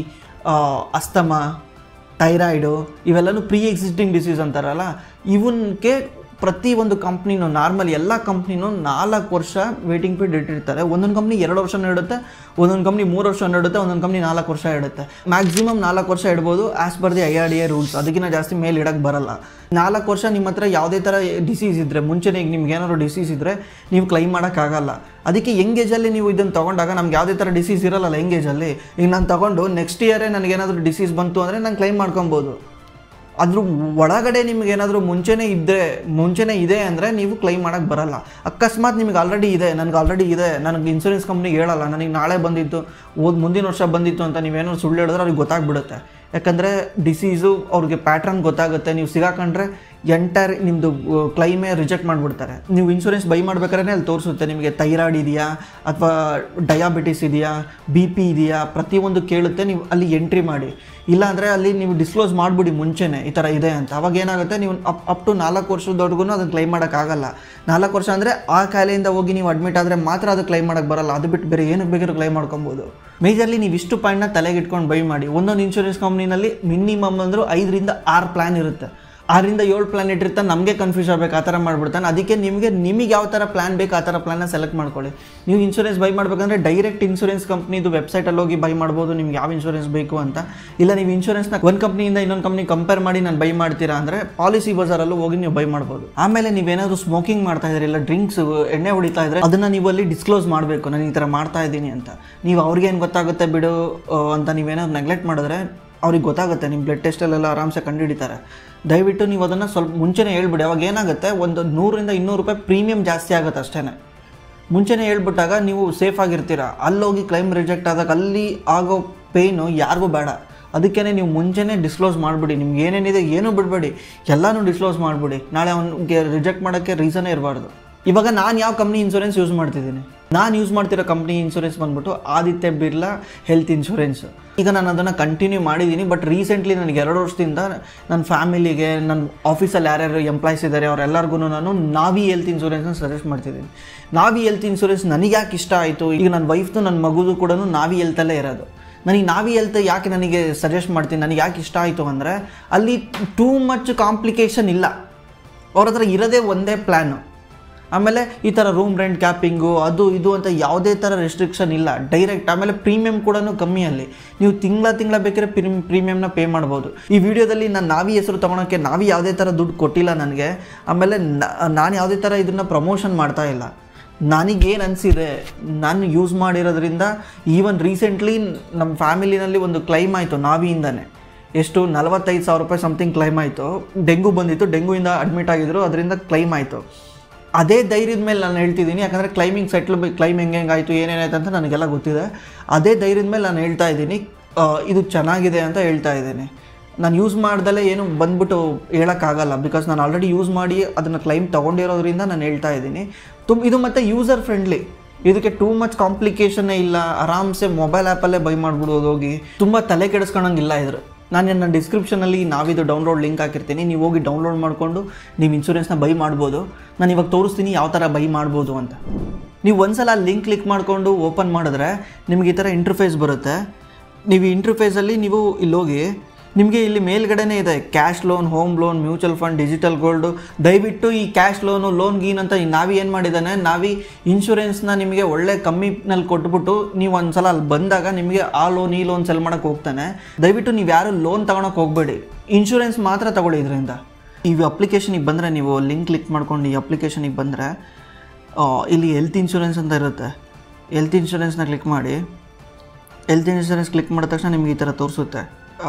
asthma thyroid ಇವೆಲ್ಲನೂ ಪ್ರೀ ಎಕ್ಸಿಸ್ಟಿಂಗ್ ಡಿಸೀಸ್ ಅಂತಾರಲ್ಲ ಇವನ್ಗೆ ಪ್ರತಿ ಒಂದು ಕಂಪ್ನಿನೂ ನಾರ್ಮಲ್ ಎಲ್ಲ ಕಂಪ್ನಿನೂ ನಾಲ್ಕು ವರ್ಷ ವೇಟಿಂಗ್ ಪೀರಿಯಡ್ ಇಟ್ಟಿರ್ತಾರೆ ಒಂದೊಂದು ಕಂಪ್ನಿ ಎರಡು ವರ್ಷ ಇಡುತ್ತೆ ಒಂದೊಂದು ಕಂಪ್ನಿ ಮೂರು ವರ್ಷ ಇಡುತ್ತೆ ಒಂದೊಂದು ಕಂಪ್ನಿ ನಾಲ್ಕು ವರ್ಷ ಇಡುತ್ತೆ ಮ್ಯಾಕ್ಸಿಮಮ್ ನಾಲ್ಕು ವರ್ಷ ಇಡ್ಬೋದು as per the I R D A rules ಅದಕ್ಕಿಂತ ಜಾಸ್ತಿ ಮೇಲೆ ಇಡಕ್ಕೆ ಬರಲ್ಲ ನಾಲ್ಕು ವರ್ಷ ನಿಮ್ಮ ಹತ್ರ ಯಾವುದೇ ಥರ ಡಿಸೀಸ್ ಇದ್ದರೆ ಮುಂಚೆನೇ ಈಗ ನಿಮ್ಗೆ ಏನಾದ್ರು ಡಿಸೀಸ್ ಇದ್ದರೆ ನೀವು ಕ್ಲೈಮ್ ಮಾಡೋಕ್ಕಾಗಲ್ಲ ಅದಕ್ಕೆ ಯಂಗ್ ಏಜಲ್ಲಿ ನೀವು ಇದನ್ನು ತೊಗೊಂಡಾಗ ನಮ್ಗೆ ಯಾವುದೇ ಥರ ಡಿಸೀಸ್ ಇರಲ್ಲ ಯಂಗ್ ಏಜಲ್ಲಿ ಈಗ ನಾನು ತೊಗೊಂಡು ನೆಕ್ಸ್ಟ್ ಇಯರೇ ನನಗೇನಾದರೂ ಡಿಸೀಸ್ ಬಂತು ಅಂದರೆ ನಾನು ಕ್ಲೈಮ್ ಮಾಡ್ಕೊಬೋದು ಅದ್ರ ಒಳಗಡೆ ನಿಮ್ಗೆ ಏನಾದರೂ ಮುಂಚೆನೇ ಇದ್ದರೆ ಮುಂಚೆನೇ ಇದೆ ಅಂದರೆ ನೀವು ಕ್ಲೈಮ್ ಮಾಡೋಕ್ಕೆ ಬರಲ್ಲ ಅಕಸ್ಮಾತ್ ನಿಮ್ಗೆ ಆಲ್ರೆಡಿ ಇದೆ ನನಗೆ ಆಲ್ರೆಡಿ ಇದೆ ನನಗೆ ಇನ್ಸೂರೆನ್ಸ್ ಕಂಪ್ನಿಗೆ ಹೇಳಲ್ಲ ನನಗೆ ನಾಳೆ ಬಂದಿತ್ತು ಓದ್ ಮುಂದಿನ ವರ್ಷ ಬಂದಿತ್ತು ಅಂತ ನೀವೇನೋ ಸುಳ್ಳು ಹೇಳಿದ್ರೆ ಅವ್ರಿಗೆ ಗೊತ್ತಾಗ್ಬಿಡುತ್ತೆ ಯಾಕಂದರೆ ಡಿಸೀಸು ಅವ್ರಿಗೆ ಪ್ಯಾಟ್ರನ್ ಗೊತ್ತಾಗುತ್ತೆ ನೀವು ಸಿಗಾಕೊಂಡ್ರೆ ಎಂಟೈರ್ ನಿಮ್ಮದು ಕ್ಲೈಮೇ ರಿಜೆಕ್ಟ್ ಮಾಡಿಬಿಡ್ತಾರೆ ನೀವು ಇನ್ಶೂರೆನ್ಸ್ ಬೈ ಮಾಡ್ಬೇಕಾದ್ರೆ ಅಲ್ಲಿ ತೋರಿಸುತ್ತೆ ನಿಮಗೆ ಥೈರಾಯ್ಡ್ ಇದೆಯಾ ಅಥವಾ ಡಯಾಬಿಟಿಸ್ ಇದೆಯಾ ಬಿ ಪಿ ಇದೆಯಾ ಪ್ರತಿಯೊಂದು ಕೇಳುತ್ತೆ ನೀವು ಅಲ್ಲಿ ಎಂಟ್ರಿ ಮಾಡಿ ಇಲ್ಲಾಂದರೆ ಅಲ್ಲಿ ನೀವು ಡಿಸ್ಕ್ಲೋಸ್ ಮಾಡಿಬಿಡಿ ಮುಂಚೆನೇ ಈ ಥರ ಇದೆ ಅಂತ ಅವಾಗ ಏನಾಗುತ್ತೆ ನೀವು ಅಪ್ ಅಪ್ ಟು ನಾಲ್ಕು ವರ್ಷದವರೆಗೂ ಅದನ್ನು ಕ್ಲೈಮ್ ಮಾಡೋಕ್ಕಾಗಲ್ಲ ನಾಲ್ಕು ವರ್ಷ ಅಂದರೆ ಆ ಕಾಯಿಲೆಯಿಂದ ಹೋಗಿ ನೀವು ಅಡ್ಮಿಟ್ ಆದರೆ ಮಾತ್ರ ಅದು ಕ್ಲೈಮ್ ಮಾಡೋಕ್ಕೆ ಬರಲ್ಲ ಅದು ಬಿಟ್ಟು ಬೇರೆ ಏನಕ್ಕೆ ಬೇಕಾದ್ರೂ ಕ್ಲೈಮ್ ಮಾಡ್ಕೊಬೋದು ಮೇಜರ್ಲಿ ನೀವು ಇಷ್ಟು ಪಾಯಿಂಟ್ನ ತಲೆಗೆ ಇಟ್ಕೊಂಡು ಬೈ ಮಾಡಿ ಒಂದೊಂದು ಇನ್ಶೂರೆನ್ಸ್ ಕಂಪ್ನಿನಲ್ಲಿ ಮಿನಿಮಮ್ ಅಂದರೂ ಐದರಿಂದ ಆರು ಪ್ಲ್ಯಾನ್ ಇರುತ್ತೆ ಆರಿಂದ ಏಳು ಪ್ಲ್ಯಾನ್ ಇಟ್ಟಿರ್ತಾನೆ ನಮಗೆ ಕನ್ಫ್ಯೂಸ್ ಆಗಬೇಕು ಆ ಥರ ಮಾಡ್ಬಿಡ್ತಾನೆ ಅದಕ್ಕೆ ನಿಮಗೆ ನಿಮಗೆ ಯಾವ ಥರ ಪ್ಲ್ಯಾನ್ ಬೇಕು ಆ ಥರ ಪ್ಲ್ಯಾನ್ನ ಸೆಲೆಕ್ಟ್ ಮಾಡ್ಕೊಳ್ಳಿ ನೀವು ಇನ್ಶೂರೆನ್ಸ್ ಬೈ ಮಾಡಬೇಕಂದ್ರೆ ಡೈರೆಕ್ಟ್ ಇನ್ಶೂರೆನ್ಸ್ ಕಂಪ್ನಿದು ವೆಬ್ಸೈಟಲ್ಲಿ ಹೋಗಿ ಬೈ ಮಾಡ್ಬೋದು ನಿಮ್ಗೆ ಯಾವ ಇನ್ಶೂರೆನ್ಸ್ ಬೇಕು ಅಂತ ಇಲ್ಲ ನೀವು ಇನ್ಶೂರೆನ್ಸ್ನ ಒಂದು ಕಂಪ್ನಿಯಿಂದ ಇನ್ನೊಂದು ಕಂಪ್ನಿ ಕಂಪೇರ್ ಮಾಡಿ ನಾನು ಬೈ ಮಾಡ್ತೀರಾ ಅಂದರೆ ಪಾಲಿಸಿ ಬಜಾರಲ್ಲೂ ಹೋಗಿ ನೀವು ಬೈ ಮಾಡ್ಬೋದು ಆಮೇಲೆ ನೀವೇನಾದರೂ ಸ್ಮೋಕಿಂಗ್ ಮಾಡ್ತಾ ಇದ್ರಿ ಇಲ್ಲ ಡ್ರಿಂಕ್ಸ್ ಎಣ್ಣೆ ಹೊಡಿತಾ ಇದ್ರೆ ಅದನ್ನು ನೀವು ಅಲ್ಲಿ ಡಿಸ್ಕ್ಲೋಸ್ ಮಾಡಬೇಕು ನಾನು ಈ ಥರ ಮಾಡ್ತಾ ಇದ್ದೀನಿ ಅಂತ ನೀವು ಅವ್ರಿಗೇನು ಗೊತ್ತಾಗುತ್ತೆ ಬಿಡು ಆ, ಅಂತ ನೀವೇನಾದ್ರು ನೆಗ್ಲೆಕ್ಟ್ ಮಾಡಿದ್ರೆ ಅವ್ರಿಗೆ ಗೊತ್ತಾಗುತ್ತೆ ನಿಮ್ಮ ಬ್ಲಡ್ ಟೆಸ್ಟಲ್ಲೆಲ್ಲ ಆರಾಮ್ಸೆ ಕಂಡುಹಿಡಿತಾರೆ ದಯವಿಟ್ಟು ನೀವು ಅದನ್ನು ಸ್ವಲ್ಪ ಮುಂಚೆನೇ ಹೇಳ್ಬಿಡಿ ಅವಾಗ ಏನಾಗುತ್ತೆ ಒಂದು ನೂರರಿಂದ ಇನ್ನೂರು ರೂಪಾಯಿ ಪ್ರೀಮಿಯಮ್ ಜಾಸ್ತಿ ಆಗುತ್ತೆ ಅಷ್ಟೇ ಮುಂಚೆನೇ ಹೇಳ್ಬಿಟ್ಟಾಗ ನೀವು ಸೇಫ್ ಆಗಿರ್ತೀರ ಅಲ್ಲೋಗಿ ಕ್ಲೈಮ್ ರಿಜೆಕ್ಟ್ ಆದಾಗ ಅಲ್ಲಿ ಆಗೋ ಪೇಯ್ನು ಯಾರಿಗೂ ಬೇಡ ಅದಕ್ಕೇ ನೀವು ಮುಂಚೆನೇ ಡಿಸ್ಕ್ಲೋಸ್ ಮಾಡಿಬಿಡಿ ನಿಮ್ಗೆ ಏನೇನಿದೆ ಏನೂ ಬಿಡಬೇಡಿ ಎಲ್ಲನೂ ಡಿಸ್ಕ್ಲೋಸ್ ಮಾಡಿಬಿಡಿ ನಾಳೆ ಅವ್ನಿಗೆ ರಿಜೆಕ್ಟ್ ಮಾಡೋಕ್ಕೆ ರೀಸನೇ ಇರಬಾರ್ದು ಇವಾಗ ನಾನು ಯಾವ ಕಂಪ್ನಿ ಇನ್ಶೂರೆನ್ಸ್ ಯೂಸ್ ಮಾಡ್ತಿದ್ದೀನಿ ನಾನು ಯೂಸ್ ಮಾಡ್ತಿರೋ ಕಂಪ್ನಿ ಇನ್ಶೂರೆನ್ಸ್ ಬಂದ್ಬಿಟ್ಟು ಆದಿತ್ಯ ಬಿರ್ಲಾ ಹೆಲ್ತ್ ಇನ್ಶೂರೆನ್ಸ್ ಈಗ ನಾನು ಅದನ್ನು ಕಂಟಿನ್ಯೂ ಮಾಡಿದ್ದೀನಿ ಬಟ್ ರೀಸೆಂಟ್ಲಿ ನನಗೆ ಎರಡು ವರ್ಷದಿಂದ ನನ್ನ ಫ್ಯಾಮಿಲಿಗೆ ನನ್ನ ಆಫೀಸಲ್ಲಿ ಯಾರ್ಯಾರು ಎಂಪ್ಲಾಯ್ಸ್ ಇದ್ದಾರೆ ಅವರೆಲ್ಲರಿಗೂ ನಾನು ನಾವಿ ಹೆಲ್ತ್ ಇನ್ಶೂರೆನ್ಸ್ನ ಸಜೆಸ್ಟ್ ಮಾಡ್ತಿದ್ದೀನಿ ನಾವಿ ಹೆಲ್ತ್ ಇನ್ಶೂರೆನ್ಸ್ ನನಗೆ ಯಾಕೆ ಇಷ್ಟ ಆಯಿತು ಈಗ ನನ್ನ ವೈಫ್ದು ನನ್ನ ಮಗುದು ಕೂಡ ನಾವಿ ಹೆಲ್ತಲ್ಲೇ ಇರೋದು ನನಗೆ ನಾವಿ ಹೆಲ್ತ್ ಯಾಕೆ ನನಗೆ ಸಜೆಸ್ಟ್ ಮಾಡ್ತೀನಿ ನನಗೆ ಯಾಕೆ ಇಷ್ಟ ಆಯಿತು ಅಂದರೆ ಅಲ್ಲಿ ಟೂ ಮಚ್ ಕಾಂಪ್ಲಿಕೇಶನ್ ಇಲ್ಲ ಅವ್ರ ಹತ್ರ ಇರೋದೇ ಒಂದೇ ಪ್ಲ್ಯಾನು ಆಮೇಲೆ ಈ ಥರ ರೂಮ್ ರೆಂಟ್ ಕ್ಯಾಪಿಂಗು ಅದು ಇದು ಅಂತ ಯಾವುದೇ ಥರ ರೆಸ್ಟ್ರಿಕ್ಷನ್ ಇಲ್ಲ ಡೈರೆಕ್ಟ್ ಆಮೇಲೆ ಪ್ರೀಮಿಯಮ್ ಕೂಡ ಕಮ್ಮಿ ಅಲ್ಲಿ ನೀವು ತಿಂಗಳ ತಿಂಗಳ ಬೇಕಾದ್ರೆ ಪ್ರೀಮ್ ಪ್ರೀಮಿಯಮ್ನ ಪೇ ಮಾಡ್ಬೋದು ಈ ವಿಡಿಯೋದಲ್ಲಿ ನಾನು ನಾವಿ ಹೆಸರು ತೊಗೊಳಕ್ಕೆ ನಾವಿ ಯಾವುದೇ ಥರ ದುಡ್ಡು ಕೊಟ್ಟಿಲ್ಲ ನನಗೆ ಆಮೇಲೆ ನಾನು ಯಾವುದೇ ಥರ ಇದನ್ನು ಪ್ರಮೋಷನ್ ಮಾಡ್ತಾ ಇಲ್ಲ ನನಗೇನು ಅನಿಸಿದೆ ನಾನು ಯೂಸ್ ಮಾಡಿರೋದ್ರಿಂದ ಈವನ್ ರೀಸೆಂಟ್ಲಿ ನಮ್ಮ ಫ್ಯಾಮಿಲಿನಲ್ಲಿ ಒಂದು ಕ್ಲೈಮ್ ಆಯಿತು ನಾವಿಯಿಂದನೇ ಎಷ್ಟು ನಲವತ್ತೈದು ಸಾವಿರ ರೂಪಾಯಿ ಸಮಥಿಂಗ್ ಕ್ಲೈಮ್ ಆಯಿತು ಡೆಂಗು ಬಂದಿತ್ತು ಡೆಂಗುಯಿಂದ ಅಡ್ಮಿಟ್ ಆಗಿದ್ರು ಅದರಿಂದ ಕ್ಲೈಮ್ ಆಯಿತು ಅದೇ ಧೈರ್ಯದ ಮೇಲೆ ನಾನು ಹೇಳ್ತಿದ್ದೀನಿ ಯಾಕಂದರೆ ಕ್ಲೈಮಿಂಗ್ ಸೆಟ್ಲ್ ಕ್ಲೈಮ್ ಹೆಂಗೆ ಹೆಂಗಾಯಿತು ಏನೇನಾಯ್ತು ಅಂತ ನನಗೆಲ್ಲ ಗೊತ್ತಿದೆ ಅದೇ ಧೈರ್ಯದ ಮೇಲೆ ನಾನು ಹೇಳ್ತಾ ಇದ್ದೀನಿ ಆ, ಇದು ಚೆನ್ನಾಗಿದೆ ಅಂತ ಹೇಳ್ತಾ ಇದ್ದೀನಿ ನಾನು ಯೂಸ್ ಮಾಡ್ದಲೇ ಏನು ಬಂದ್ಬಿಟ್ಟು ಹೇಳೋಕ್ಕಾಗಲ್ಲ ಬಿಕಾಸ್ ನಾನು ಆಲ್ರೆಡಿ ಯೂಸ್ ಮಾಡಿ ಅದನ್ನು ಕ್ಲೈಮ್ ತೊಗೊಂಡಿರೋದ್ರಿಂದ ನಾನು ಹೇಳ್ತಾ ಇದ್ದೀನಿ ತುಂಬ ಇದು ಮತ್ತು ಯೂಸರ್ ಫ್ರೆಂಡ್ಲಿ ಇದಕ್ಕೆ ಟೂ ಮಚ್ ಕಾಂಪ್ಲಿಕೇಶನ್ನೇ ಇಲ್ಲ ಆರಾಮ್ಸೆ ಮೊಬೈಲ್ ಆ್ಯಪಲ್ಲೇ ಬೈ ಮಾಡ್ಬಿಡೋದು ಹೋಗಿ ತುಂಬ ತಲೆ ಕೆಡಿಸ್ಕೊಳಂಗಿಲ್ಲ ಇದ್ರ ನಾನು ನನ್ನ ಡಿಸ್ಕ್ರಿಪ್ಷನಲ್ಲಿ ನಾವಿದು ಡೌನ್ಲೋಡ್ ಲಿಂಕ್ ಹಾಕಿರ್ತೀನಿ ನೀವು ಹೋಗಿ ಡೌನ್ಲೋಡ್ ಮಾಡಿಕೊಂಡು ನೀವು ಇನ್ಶೂರೆನ್ಸ್ನ ಬೈ ಮಾಡ್ಬೋದು ನಾನು ಇವಾಗ ತೋರಿಸ್ತೀನಿ ಯಾವ ಥರ ಬೈ ಮಾಡ್ಬೋದು ಅಂತ ನೀವು ಒಂದ್ಸಲ ಲಿಂಕ್ ಕ್ಲಿಕ್ ಮಾಡಿಕೊಂಡು ಓಪನ್ ಮಾಡಿದ್ರೆ ನಿಮಗೆ ಈ ಥರ ಇಂಟರ್ಫೇಸ್ ಬರುತ್ತೆ ನೀವು ಈ ಇಂಟರ್ಫೇಸಲ್ಲಿ ನೀವು ಇಲ್ಲಿ ಹೋಗಿ ನಿಮಗೆ ಇಲ್ಲಿ ಮೇಲ್ಗಡೆನೇ ಇದೆ cash loan home loan mutual fund digital gold ದಯವಿಟ್ಟು ಈ ಕ್ಯಾಶ್ ಲೋನು ಲೋನ್ ಗೀನ್ ಅಂತ ಈ ನಾವಿ ಏನು ಮಾಡಿದ್ದಾನೆ ನಾವಿ ಇನ್ಶೂರೆನ್ಸ್ನ ನಿಮಗೆ ಒಳ್ಳೆ ಕಮ್ಮಿನಲ್ಲಿ ಕೊಟ್ಬಿಟ್ಟು ನೀವು ಒಂದು ಸಲ ಅಲ್ಲಿ ಬಂದಾಗ ನಿಮಗೆ ಆ ಲೋನ್ ಈ ಲೋನ್ ಸೆಲ್ ಮಾಡೋಕ್ಕೆ ಹೋಗ್ತಾನೆ ದಯವಿಟ್ಟು ನೀವು ಯಾರು ಲೋನ್ ತಗೊಳಕ್ಕೆ ಹೋಗಬೇಡಿ ಇನ್ಶೂರೆನ್ಸ್ ಮಾತ್ರ ತಗೊಳ್ಳಿ ಇದರಿಂದ ಈ ಅಪ್ಲಿಕೇಶನಿಗೆ ಬಂದರೆ ನೀವು ಲಿಂಕ್ ಕ್ಲಿಕ್ ಮಾಡ್ಕೊಂಡು ಈ ಅಪ್ಲಿಕೇಶನಿಗೆ ಬಂದರೆ ಇಲ್ಲಿ ಹೆಲ್ತ್ ಇನ್ಶೂರೆನ್ಸ್ ಅಂತ ಇರುತ್ತೆ ಹೆಲ್ತ್ ಇನ್ಶೂರೆನ್ಸ್ನ ಕ್ಲಿಕ್ ಮಾಡಿ ಹೆಲ್ತ್ ಇನ್ಶೂರೆನ್ಸ್ ಕ್ಲಿಕ್ ಮಾಡಿದ ತಕ್ಷಣ ನಿಮ್ಗೆ ಈ ಥರ ತೋರಿಸುತ್ತೆ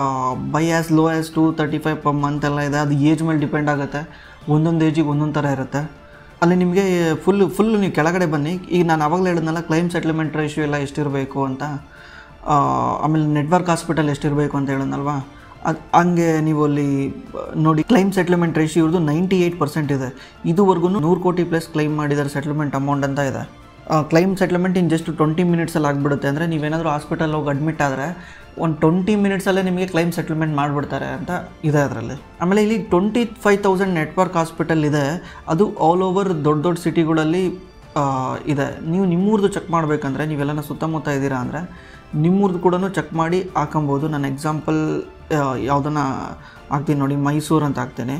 buy as low as two thirty five per month ಎಲ್ಲ ಇದೆ ಅದು ಏಜ್ ಮೇಲೆ ಡಿಪೆಂಡ್ ಆಗುತ್ತೆ ಒಂದೊಂದು ಏಜಿಗೆ ಒಂದೊಂದು ಥರ ಇರುತ್ತೆ ಅಲ್ಲಿ ನಿಮಗೆ ಫುಲ್ ಫುಲ್ ನೀವು ಕೆಳಗಡೆ ಬನ್ನಿ ಈಗ ನಾನು ಆವಾಗಲೇ ಹೇಳಿದ್ನಲ್ಲ ಕ್ಲೈಮ್ ಸೆಟ್ಲ್ಮೆಂಟ್ ರೇಷಿಯೋ ಎಲ್ಲ ಎಷ್ಟಿರಬೇಕು ಅಂತ ಆ, ಆಮೇಲೆ ನೆಟ್ವರ್ಕ್ ಹಾಸ್ಪಿಟಲ್ ಎಷ್ಟಿರಬೇಕು ಅಂತ ಹೇಳಿದ್ನಲ್ವಾ ಅದು ಹಂಗೆ ನೀವು ಅಲ್ಲಿ ಆ, ನೋಡಿ ಕ್ಲೈಮ್ ಸೆಟ್ಲ್ಮೆಂಟ್ ರೇಷಿಯೋ ಇವ್ರದ್ದು ನೈಂಟಿ ಏಯ್ಟ್ ಪರ್ಸೆಂಟ್ ಇದೆ ಇದುವರೆಗೂ ನೂರು ಕೋಟಿ ಪ್ಲಸ್ ಕ್ಲೈಮ್ ಮಾಡಿದ್ದಾರೆ ಸೆಟ್ಲ್ಮೆಂಟ್ ಅಮೌಂಟ್ ಅಂತ ಇದೆ claim settlement in just twenty ಮಿನಿಟ್ಸಲ್ಲಿ ಆಗಿಬಿಡುತ್ತೆ ಅಂದರೆ ನೀವೇನಾದರೂ ಹಾಸ್ಪಿಟಲ್ ಹೋಗಿ ಅಡ್ಮಿಟ್ ಆದರೆ ಒಂದು ಟ್ವೆಂಟಿ ಮಿನಿಟ್ಸಲ್ಲೇ ನಿಮಗೆ ಕ್ಲೈಮ್ ಸೆಟ್ಲ್ಮೆಂಟ್ ಮಾಡಿಬಿಡ್ತಾರೆ ಅಂತ ಇದೆ ಅದರಲ್ಲಿ ಆಮೇಲೆ ಇಲ್ಲಿ twenty five thousand network hospital ಇದೆ ಅದು ಆಲ್ ಓವರ್ ದೊಡ್ಡ ದೊಡ್ಡ ಸಿಟಿಗಳಲ್ಲಿ ಆ, ಇದೆ ನೀವು ನಿಮ್ಮೂರ್ದು ಚೆಕ್ ಮಾಡಬೇಕಂದ್ರೆ ನೀವೆಲ್ಲನ ಸುತ್ತಮುತ್ತ ಇದ್ದೀರಾ ಅಂದರೆ ನಿಮ್ಮೂರ್ದು ಕೂಡ ಚೆಕ್ ಮಾಡಿ ಹಾಕೊಬೋದು ನಾನು ಎಕ್ಸಾಂಪಲ್ ಯಾವುದನ್ನು ಹಾಕ್ತೀನಿ ನೋಡಿ ಮೈಸೂರು ಅಂತ ಹಾಕ್ತೇನೆ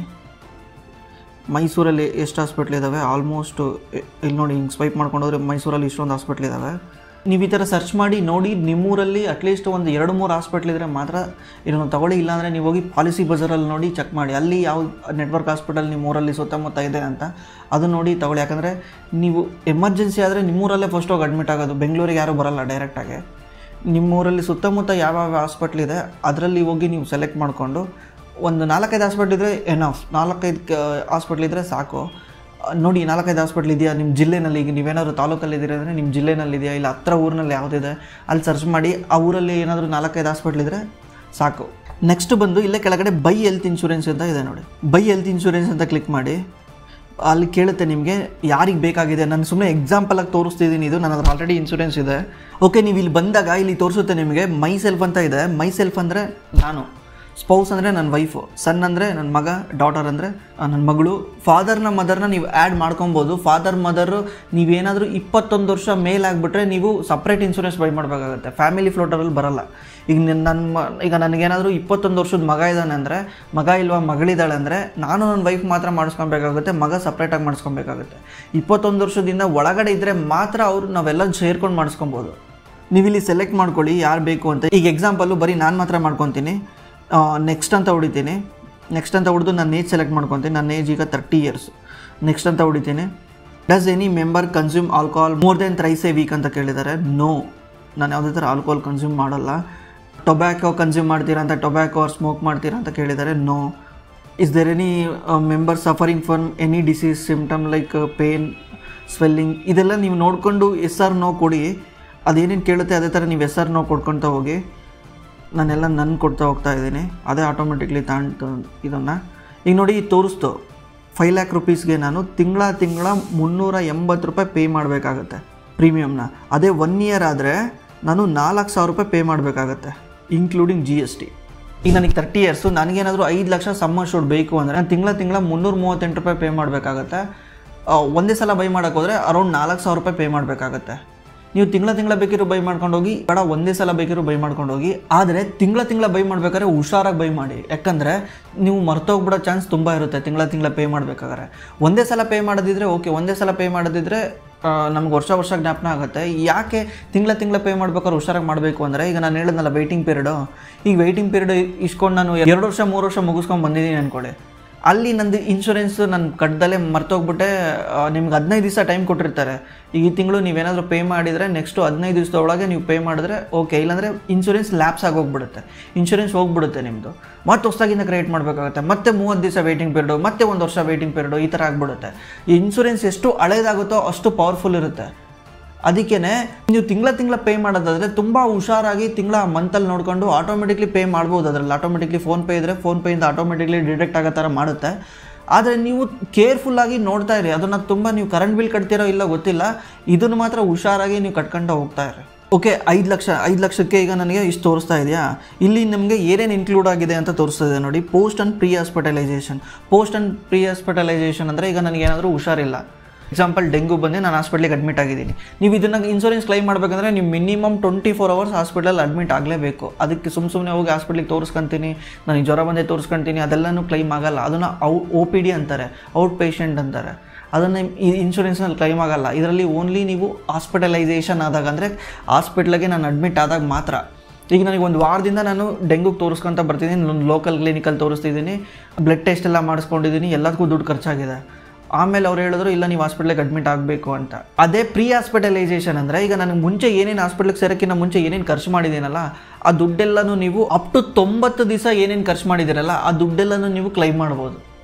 ಮೈಸೂರಲ್ಲಿ ಎಷ್ಟು ಹಾಸ್ಪಿಟ್ಲ್ ಇದ್ದಾವೆ ಆಲ್ಮೋಸ್ಟ್ ಇಲ್ಲಿ ನೋಡಿ ಹಿಂಗೆ ಸ್ವೈಪ್ ಮಾಡ್ಕೊಂಡು ಹೋದ್ರೆ ಮೈಸೂರಲ್ಲಿ ಇಷ್ಟೊಂದು ಹಾಸ್ಪಿಟ್ಲ್ ಇದ್ದಾವೆ ನೀವು ಈ ಥರ ಸರ್ಚ್ ಮಾಡಿ ನೋಡಿ ನಿಮ್ಮೂರಲ್ಲಿ ಅಟ್ಲೀಸ್ಟ್ ಒಂದು ಎರಡು ಮೂರು ಹಾಸ್ಪಿಟ್ಲ್ ಇದ್ದರೆ ಮಾತ್ರ ಇದನ್ನು ತಗೊಳ್ಳಿ ಇಲ್ಲಾಂದರೆ ನೀವು ಹೋಗಿ ಪಾಲಿಸಿ ಬಜಾರಲ್ಲಿ ನೋಡಿ ಚೆಕ್ ಮಾಡಿ ಅಲ್ಲಿ ಯಾವ ನೆಟ್ವರ್ಕ್ ಹಾಸ್ಪಿಟಲ್ ನಿಮ್ಮ ಊರಲ್ಲಿ ಸುತ್ತಮುತ್ತ ಇದೆ ಅಂತ ಅದು ನೋಡಿ ತಗೊಳ್ಳಿ ಯಾಕಂದರೆ ನೀವು ಎಮರ್ಜೆನ್ಸಿ ಆದರೆ ನಿಮ್ಮೂರಲ್ಲೇ ಫಸ್ಟ್ ಹೋಗಿ ಅಡ್ಮಿಟ್ ಆಗೋದು ಬೆಂಗಳೂರಿಗೆ ಯಾರೂ ಬರಲ್ಲ ಡೈರೆಕ್ಟಾಗಿ ನಿಮ್ಮೂರಲ್ಲಿ ಸುತ್ತಮುತ್ತ ಯಾವ್ಯಾವ ಹಾಸ್ಪಿಟ್ಲ್ ಇದೆ ಅದರಲ್ಲಿ ಹೋಗಿ ನೀವು ಸೆಲೆಕ್ಟ್ ಮಾಡಿಕೊಂಡು ಒಂದು ನಾಲ್ಕೈದು ಹಾಸ್ಪಿಟ್ಲ್ ಇದ್ದರೆ ಎನಫ್ ನಾಲ್ಕೈದು ಹಾಸ್ಪಿಟ್ಲ್ ಇದ್ದರೆ ಸಾಕು ಆ, ನೋಡಿ ನಾಲ್ಕೈದು ಹಾಸ್ಪಿಟ್ಲ್ ಇದೆಯಾ ನಿಮ್ಮ ಜಿಲ್ಲೆನಲ್ಲಿ ಈಗ ನೀವೇನಾದ್ರು ತಾಲೂಕಲ್ಲಿ ಇದ್ದೀರಾ ಅಂದರೆ ನಿಮ್ಮ ಜಿಲ್ಲೆನಲ್ಲಿ ಇದೆಯಾ ಇಲ್ಲ ಹತ್ರ ಊರಿನಲ್ಲಿ ಯಾವುದಿದೆ ಅಲ್ಲಿ ಸರ್ಚ್ ಮಾಡಿ ಆ ಊರಲ್ಲಿ ಏನಾದರೂ ನಾಲ್ಕೈದು ಹಾಸ್ಪಿಟ್ಲ್ ಇದ್ದರೆ ಸಾಕು ನೆಕ್ಸ್ಟ್ ಬಂದು ಇಲ್ಲೇ ಕೆಳಗಡೆ ಬೈ ಹೆಲ್ತ್ ಇನ್ಶೂರೆನ್ಸ್ ಅಂತ ಇದೆ ನೋಡಿ ಬೈ ಹೆಲ್ತ್ ಇನ್ಶೂರೆನ್ಸ್ ಅಂತ ಕ್ಲಿಕ್ ಮಾಡಿ ಅಲ್ಲಿ ಕೇಳುತ್ತೆ ನಿಮಗೆ ಯಾರಿಗೆ ಬೇಕಾಗಿದೆ ನಾನು ಸುಮ್ಮನೆ ಎಕ್ಸಾಂಪಲಾಗಿ ತೋರಿಸ್ತಿದ್ದೀನಿ ಇದು ನನ್ನ ಹತ್ರ ಆಲ್ರೆಡಿ ಇನ್ಶೂರೆನ್ಸ್ ಇದೆ ಓಕೆ ನೀವು ಇಲ್ಲಿ ಬಂದಾಗ ಇಲ್ಲಿ ತೋರಿಸುತ್ತೆ ನಿಮಗೆ ಮೈ ಸೆಲ್ಫ್ ಅಂತ ಇದೆ ಮೈ ಸೆಲ್ಫ್ ಅಂದರೆ ನಾನು ಸ್ಪೌಸ್ ಅಂದರೆ ನನ್ನ ವೈಫು ಸನ್ ಅಂದರೆ ನನ್ನ ಮಗ ಡಾಟರ್ ಅಂದರೆ ನನ್ನ ಮಗಳು ಫಾದರ್ನ ಮದರ್ನ ನೀವು ಆ್ಯಡ್ ಮಾಡ್ಕೊಬೋದು ಫಾದರ್ ಮದರು ನೀವೇನಾದರೂ ಇಪ್ಪತ್ತೊಂದು ವರ್ಷ ಮೇಲಾಗ್ಬಿಟ್ರೆ ನೀವು ಸಪ್ರೇಟ್ ಇನ್ಶೂರೆನ್ಸ್ ಬೈ ಮಾಡಬೇಕಾಗುತ್ತೆ ಫ್ಯಾಮಿಲಿ ಫ್ಲೋಟರಲ್ಲಿ ಬರಲ್ಲ ಈಗ ನಿನ್- ನನ್ನ ಮ ಈಗ ನನಗೇನಾದರೂ ಇಪ್ಪತ್ತೊಂದು ವರ್ಷದ ಮಗ ಇದ್ದಾನೆ ಅಂದರೆ ಮಗ ಇಲ್ವಾ ಮಗಳಿದ್ದಾಳೆ ಅಂದರೆ ನಾನು ನನ್ನ ವೈಫ್ ಮಾತ್ರ ಮಾಡಿಸ್ಕೊಬೇಕಾಗುತ್ತೆ ಮಗ ಸಪ್ರೇಟಾಗಿ ಮಾಡಿಸ್ಕೊಬೇಕಾಗುತ್ತೆ ಇಪ್ಪತ್ತೊಂದು ವರ್ಷದಿಂದ ಒಳಗಡೆ ಇದ್ದರೆ ಮಾತ್ರ ಅವರು ನಾವೆಲ್ಲ ಸೇರ್ಕೊಂಡು ಮಾಡಿಸ್ಕೊಬೋದು ನೀವು ಇಲ್ಲಿ ಸೆಲೆಕ್ಟ್ ಮಾಡ್ಕೊಳ್ಳಿ ಯಾರು ಬೇಕು ಅಂತ ಈಗ ಎಕ್ಸಾಂಪಲ್ಲು ಬರೀ ನಾನು ಮಾತ್ರ ಮಾಡ್ಕೊತೀನಿ ನೆಕ್ಸ್ಟ್ ಅಂತ ಹೊಡಿತೀನಿ ನೆಕ್ಸ್ಟ್ ಅಂತ ಹೊಡೆದು ನನ್ನ ಏಜ್ ಸೆಲೆಕ್ಟ್ ಮಾಡ್ಕೊತೀನಿ ನನ್ನ ಏಜ್ ಈಗ ತರ್ಟಿ ಇಯರ್ಸ್ ನೆಕ್ಸ್ಟ್ ಅಂತ ಹೊಡಿತೀನಿ does any member consume alcohol more than thrice a week ಅಂತ ಕೇಳಿದ್ದಾರೆ ನೋ ನಾನು ಯಾವುದೇ ಥರ ಆಲ್ಕೋಹಾಲ್ ಕನ್ಸ್ಯೂಮ್ ಮಾಡಲ್ಲ ಟೊಬ್ಯಾಕೋ ಕನ್ಸ್ಯೂಮ್ ಮಾಡ್ತೀರಾ ಅಂತ ಟೊಬ್ಯಾಕೋ ಆರ್ ಸ್ಮೋಕ್ ಮಾಡ್ತೀರಾ ಅಂತ ಕೇಳಿದ್ದಾರೆ no is there any member suffering from any disease symptom like pain swelling ಇದೆಲ್ಲ ನೀವು ನೋಡಿಕೊಂಡು ಎಸ್ ಆರ್ ನೋ ಕೊಡಿ ಅದೇನೇನು ಕೇಳುತ್ತೆ ಅದೇ ಥರ ನೀವು ಎಸ್ ಆರ್ ನೋ ಕೊಡ್ಕೊಳ್ತಾ ಹೋಗಿ ನಾನೆಲ್ಲ ನನ್ನ ಕೊಡ್ತಾ ಹೋಗ್ತಾ ಇದ್ದೀನಿ ಅದೇ ಆಟೋಮೆಟಿಕ್ಲಿ ತಾಂಡ್ ಇದನ್ನು ಈಗ ನೋಡಿ ಇದು ತೋರಿಸ್ತು ಫೈವ್ ಲ್ಯಾಕ್ ರುಪೀಸ್ಗೆ ನಾನು ತಿಂಗಳ ತಿಂಗಳ ಮುನ್ನೂರ ಎಂಬತ್ತು ರೂಪಾಯಿ ಪೇ ಮಾಡಬೇಕಾಗತ್ತೆ ಪ್ರೀಮಿಯಮ್ನ ಅದೇ ಒನ್ ಇಯರ್ ಆದರೆ ನಾನು ನಾಲ್ಕು ಸಾವಿರ ರೂಪಾಯಿ ಪೇ ಮಾಡಬೇಕಾಗತ್ತೆ ಇನ್ಕ್ಲೂಡಿಂಗ್ ಜಿ ಎಸ್ ಟಿ ಈಗ ನನಗೆ ತರ್ಟಿ ಇಯರ್ಸು ನನಗೇನಾದರೂ ಐದು ಲಕ್ಷ ಸಮ್ಮ ಶೂಡ್ ಬೇಕು ಅಂದರೆ ನಾನು ತಿಂಗಳ ತಿಂಗಳ ಮುನ್ನೂರ ಮೂವತ್ತೆಂಟು ರೂಪಾಯಿ ಪೇ ಮಾಡಬೇಕಾಗತ್ತೆ ಒಂದೇ ಸಲ ಬೈ ಮಾಡೋಕೆ ಹೋದರೆ ಅರೌಂಡ್ ನಾಲ್ಕು ಸಾವಿರ ರೂಪಾಯಿ ಪೇ ಮಾಡಬೇಕಾಗತ್ತೆ ನೀವು ತಿಂಗಳ ತಿಂಗಳ ಬೇಕಿರೋ ಬೈ ಮಾಡ್ಕೊಂಡು ಹೋಗಿ ಬೇಡ ಒಂದೇ ಸಲ ಬೇಕಿರೋ ಬೈ ಮಾಡ್ಕೊಂಡು ಹೋಗಿ ಆದರೆ ತಿಂಗಳ ತಿಂಗಳ ಬೈ ಮಾಡ್ಬೇಕಾದ್ರೆ ಹುಷಾರಾಗಿ ಬೈ ಮಾಡಿ ಯಾಕಂದರೆ ನೀವು ಮರ್ತೋಗ್ಬಿಡೋ ಚಾನ್ಸ್ ತುಂಬ ಇರುತ್ತೆ ತಿಂಗಳ ತಿಂಗಳ ಪೇ ಮಾಡಬೇಕಾದ್ರೆ ಒಂದೇ ಸಲ ಪೇ ಮಾಡೋದಿದ್ರೆ ಓಕೆ ಒಂದೇ ಸಲ ಪೇ ಮಾಡೋದಿದ್ರೆ ನಮ್ಗೆ ವರ್ಷ ವರ್ಷ ಜ್ಞಾಪನ ಆಗುತ್ತೆ ಯಾಕೆ ತಿಂಗಳ ತಿಂಗಳ ಪೇ ಮಾಡ್ಬೇಕಾದ್ರೆ ಹುಷಾರಾಗಿ ಮಾಡಬೇಕು ಅಂದರೆ ಈಗ ನಾನು ಹೇಳಿದ್ನಲ್ಲ ವೆಯ್ಟಿಂಗ್ ಪೀರಿಯಡು ಈಗ ವೆಯ್ಟಿಂಗ್ ಪೀರಿಯಡ್ ಇಸ್ಕೊಂಡು ನಾನು ಎರಡು ವರ್ಷ ಮೂರು ವರ್ಷ ಮುಗಿಸ್ಕೊಂಡು ಬಂದಿದ್ದೀನಿ ಅಂದ್ಕೊಳ್ಳಿ ಅಲ್ಲಿ ನಂದು ಇನ್ಶೂರೆನ್ಸ್ ನನ್ನ ಕಡ್ದಲ್ಲೇ ಮರ್ತೋಗ್ಬಿಟ್ಟೆ ನಿಮ್ಗೆ ಹದಿನೈದು ದಿವಸ ಟೈಮ್ ಕೊಟ್ಟಿರ್ತಾರೆ ಈಗ ಈ ತಿಂಗಳು ನೀವೇನಾದರೂ ಪೇ ಮಾಡಿದರೆ ನೆಕ್ಸ್ಟು ಹದಿನೈದು ದಿವಸದೊಳಗೆ ನೀವು ಪೇ ಮಾಡಿದ್ರೆ ಓಕೆ ಇಲ್ಲಾಂದರೆ ಇನ್ಶೂರೆನ್ಸ್ ಲ್ಯಾಪ್ಸ್ ಆಗಿ ಹೋಗ್ಬಿಡುತ್ತೆ ಇನ್ಶೂರೆನ್ಸ್ ಹೋಗ್ಬಿಡುತ್ತೆ ನಿಮ್ಮದು ಮತ್ತೆ ಹೊಸದಾಗಿಂದ ಕ್ರಿಯೇಟ್ ಮಾಡಬೇಕಾಗುತ್ತೆ ಮತ್ತೆ ಮೂವತ್ತು ದಿವಸ ವೇಟಿಂಗ್ ಪೀರಿಯಡು ಮತ್ತೆ ಒಂದು ವರ್ಷ ವೇಟಿಂಗ್ ಪೀರಿಯಡು ಈ ಥರ ಆಗಿಬಿಡುತ್ತೆ ಈ ಇನ್ಶೂರೆನ್ಸ್ ಎಷ್ಟು ಹಳೇದಾಗುತ್ತೋ ಅಷ್ಟು ಪವರ್ಫುಲ್ ಇರುತ್ತೆ ಅದಕ್ಕೇ ನೀವು ತಿಂಗಳ ತಿಂಗಳ ಪೇ ಮಾಡೋದಾದರೆ ತುಂಬ ಹುಷಾರಾಗಿ ತಿಂಗಳ ಮಂತಲ್ಲಿ ನೋಡಿಕೊಂಡು ಆಟೋಮೆಟಿಕ್ಲಿ ಪೇ ಮಾಡ್ಬೋದು ಅದರಲ್ಲಿ ಆಟೋಮೆಟಿಕ್ಲಿ ಫೋನ್ಪೇ ಇದ್ದರೆ ಫೋನ್ಪೇಯಿಂದ ಆಟೋಮೆಟಿಕ್ಲಿ ಡಿಡಕ್ಟ್ ಆಗೋ ಥರ ಮಾಡುತ್ತೆ ಆದರೆ ನೀವು ಕೇರ್ಫುಲ್ಲಾಗಿ ನೋಡ್ತಾ ಇರಿ ಅದನ್ನು ತುಂಬ ನೀವು ಕರೆಂಟ್ ಬಿಲ್ ಕಟ್ತಿರೋ ಇಲ್ಲ ಗೊತ್ತಿಲ್ಲ ಇದನ್ನು ಮಾತ್ರ ಹುಷಾರಾಗಿ ನೀವು ಕಟ್ಕೊಂಡು ಹೋಗ್ತಾ ಇರಿ ಓಕೆ ಐದು ಲಕ್ಷ ಐದು ಲಕ್ಷಕ್ಕೆ ಈಗ ನನಗೆ ಇಷ್ಟು ತೋರಿಸ್ತಾ ಇದೆಯಾ ಇಲ್ಲಿ ನಮಗೆ ಏನೇನು ಇನ್ಕ್ಲೂಡ್ ಆಗಿದೆ ಅಂತ ತೋರಿಸ್ತಾ ಇದೆ ನೋಡಿ post and pre hospitalisation post and pre hospitalisation ಅಂದರೆ ಈಗ ನನಗೆ ಏನಾದರೂ ಹುಷಾರಿಲ್ಲ ಎಕ್ಸಾಂಪಲ್ ಡೆಂಗು ಬಂದು ನಾನು ಹಾಸ್ಪಿಟ್ಲಿಗೆ ಅಡ್ಮಿಟ್ ಆಗಿದ್ದೀನಿ ನೀವು ಇದನ್ನು ಇನ್ಶೂರೆನ್ಸ್ ಕ್ಲೈಮ್ ಮಾಡಬೇಕಂದ್ರೆ ನೀವು minimum twenty four hours hospital admit ಆಗಲೇಬೇಕು ಅದಕ್ಕೆ ಸುಮ್ಮ ಸುಮ್ಮನೆ ಹೋಗಿ ಹಾಸ್ಪಿಟ್ಲಿಗೆ ತೋರಿಸ್ಕೊಂತೀನಿ ನನಗೆ ಜ್ವರ ಬಂದೇ ತೋರಿಸ್ಕೊಂತೀನಿ ಅದೆಲ್ಲನೂ ಕ್ಲೈಮ್ ಆಗಲ್ಲ ಅದನ್ನು ಔ ಒ ಪಿ ಡಿ ಅಂತಾರೆ ಔಟ್ ಪೇಷಂಟ್ ಅಂತಾರೆ ಅದನ್ನು ಈ ಇನ್ಶೂರೆನ್ಸ್ನಲ್ಲಿ ಕ್ಲೈಮ್ ಆಗಲ್ಲ ಇದರಲ್ಲಿ ಓನ್ಲಿ ನೀವು ಹಾಸ್ಪಿಟಲೈಸೇಷನ್ ಆದಾಗ ಅಂದರೆ ಹಾಸ್ಪಿಟ್ಲಿಗೆ ನಾನು ಅಡ್ಮಿಟ್ ಆದಾಗ ಮಾತ್ರ ಈಗ ನನಗೆ ಒಂದು ವಾರದಿಂದ ನಾನು ಡೆಂಗುಗೆ ತೋರಿಸ್ಕೊಂತ ಬರ್ತಿದ್ದೀನಿ ಒಂದು ಲೋಕಲ್ ಕ್ಲಿನಿಕಲ್ಲಿ ತೋರಿಸ್ತಿದ್ದೀನಿ ಬ್ಲಡ್ ಟೆಸ್ಟ್ ಎಲ್ಲ ಮಾಡಿಸ್ಕೊಂಡಿದ್ದೀನಿ ಎಲ್ಲದಕ್ಕೂ ದುಡ್ಡು ಖರ್ಚಾಗಿದೆ ಆಮೇಲೆ ಅವ್ರು ಹೇಳಿದ್ರು ಇಲ್ಲ ನೀವು ಹಾಸ್ಪಿಟ್ಲಿಗೆ ಅಡ್ಮಿಟ್ ಆಗಬೇಕು ಅಂತ ಅದೇ ಪ್ರೀ ಹಾಸ್ಪಿಟಲೈಸೇಷನ್ ಅಂದರೆ ಈಗ ನನಗೆ ಮುಂಚೆ ಏನೇನು ಹಾಸ್ಪಿಟ್ಲಿಗೆ ಸೇರೋಕ್ಕಿಂತ ಮುಂಚೆ ಏನೇನು ಖರ್ಚು ಮಾಡಿದ್ದೀನಲ್ಲ ಆ ದುಡ್ಡೆಲ್ಲನೂ ನೀವು ಅಪ್ ಟು ತೊಂಬತ್ತು ದಿವಸ ಏನೇನು ಖರ್ಚು ಮಾಡಿದ್ದೀರಲ್ಲ ಆ ದುಡ್ಡೆಲ್ಲನೂ ನೀವು ಕ್ಲೈಮ್ ಮಾಡ್ಬೋದು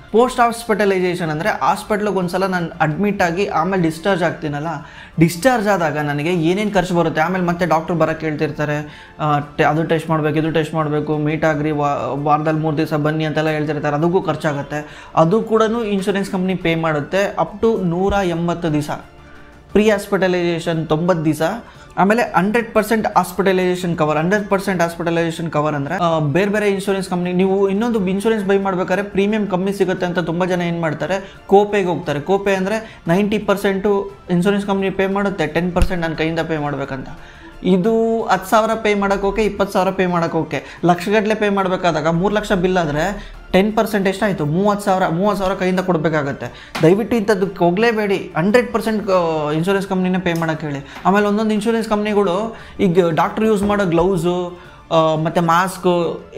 ಪೋಸ್ಟ್ ಹಾಸ್ಪಿಟಲೈಸೇಷನ್ ಅಂದರೆ ಹಾಸ್ಪಿಟ್ಲಿಗೆ ಒಂದ್ಸಲ ನಾನು ಅಡ್ಮಿಟ್ ಆಗಿ ಆಮೇಲೆ ಡಿಸ್ಚಾರ್ಜ್ ಆಗ್ತೀನಲ್ಲ ಡಿಸ್ಚಾರ್ಜ್ ಆದಾಗ ನನಗೆ ಏನೇನು ಖರ್ಚು ಬರುತ್ತೆ ಆಮೇಲೆ ಮತ್ತೆ ಡಾಕ್ಟ್ರ್ ಬರೋಕ್ಕೆ ಹೇಳ್ತಿರ್ತಾರೆ ಆ, ಟೆ- ಅದು ಟೆಸ್ಟ್ ಮಾಡಬೇಕು ಇದು ಟೆಸ್ಟ್ ಮಾಡಬೇಕು ಮೀಟ್ ಆಗ್ರಿ ವಾರದಲ್ಲಿ ಮೂರು ದಿವಸ ಬನ್ನಿ ಅಂತೆಲ್ಲ ಹೇಳ್ತಿರ್ತಾರೆ ಅದಕ್ಕೂ ಖರ್ಚಾಗುತ್ತೆ ಅದು ಕೂಡ ಇನ್ಶೂರೆನ್ಸ್ ಕಂಪ್ನಿ ಪೇ ಮಾಡುತ್ತೆ ಅಪ್ ಟು ನೂರ ಎಂಬತ್ತು ದಿವಸ ಪ್ರೀ ಹಾಸ್ಪಿಟಲೈಸೇಷನ್ ತೊಂಬತ್ತು ದಿವಸ ಆಮೇಲೆ hundred percent hospitalisation cover hundred percent hospitalisation cover ಅಂದರೆ ಬೇರೆ ಬೇರೆ ಇನ್ಶೂರೆನ್ಸ್ ಕಂಪ್ನಿ ನೀವು ಇನ್ನೊಂದು ಇನ್ಶೂರೆನ್ಸ್ ಬೈ ಮಾಡ್ಬೇಕಾದ್ರೆ ಪ್ರೀಮಿಯಂ ಕಮ್ಮಿ ಸಿಗುತ್ತೆ ಅಂತ ತುಂಬ ಜನ ಏನು ಮಾಡ್ತಾರೆ ಕೋಪೆಗೆ ಹೋಗ್ತಾರೆ ಕೋಪೆ ಅಂದರೆ ninety percent insurance company pay ಮಾಡುತ್ತೆ ಟೆನ್ ಪರ್ಸೆಂಟ್ ನನ್ನ ಕೈಯಿಂದ ಪೇ ಮಾಡಬೇಕಂತ ಇದು ಹತ್ತು ಸಾವಿರ ಪೇ ಮಾಡೋಕೆ ಓಕೆ ಇಪ್ಪತ್ತು ಸಾವಿರ ಪೇ ಮಾಡೋಕೆ ಓಕೆ ಲಕ್ಷಗಟ್ಟಲೆ ಪೇ ಮಾಡಬೇಕಾದಾಗ ಮೂರು ಲಕ್ಷ ಬಿಲ್ ಆದರೆ ಟೆನ್ ಪರ್ಸೆಂಟ್ ಎಷ್ಟಾಯಿತು ಮೂವತ್ತು ಸಾವಿರ ಮೂವತ್ತು ಸಾವಿರ ಕೈಯಿಂದ ಕೊಡಬೇಕಾಗತ್ತೆ ದಯವಿಟ್ಟು ಇಂಥದ್ದಕ್ಕೆ ಹೋಗಲೇಬೇಡಿ ಹಂಡ್ರೆಡ್ ಪರ್ಸೆಂಟ್ ಇನ್ಶೂರೆನ್ಸ್ ಕಂಪ್ನಿನೇ ಪೇ ಮಾಡೋಕ್ಕೆ ಹೇಳಿ ಆಮೇಲೆ ಒಂದೊಂದು ಇನ್ಶೂರೆನ್ಸ್ ಕಂಪ್ನಿಗಳು ಈಗ ಡಾಕ್ಟ್ರ್ ಯೂಸ್ ಮಾಡೋ ಗ್ಲೌಸು ಮತ್ತು ಮಾಸ್ಕು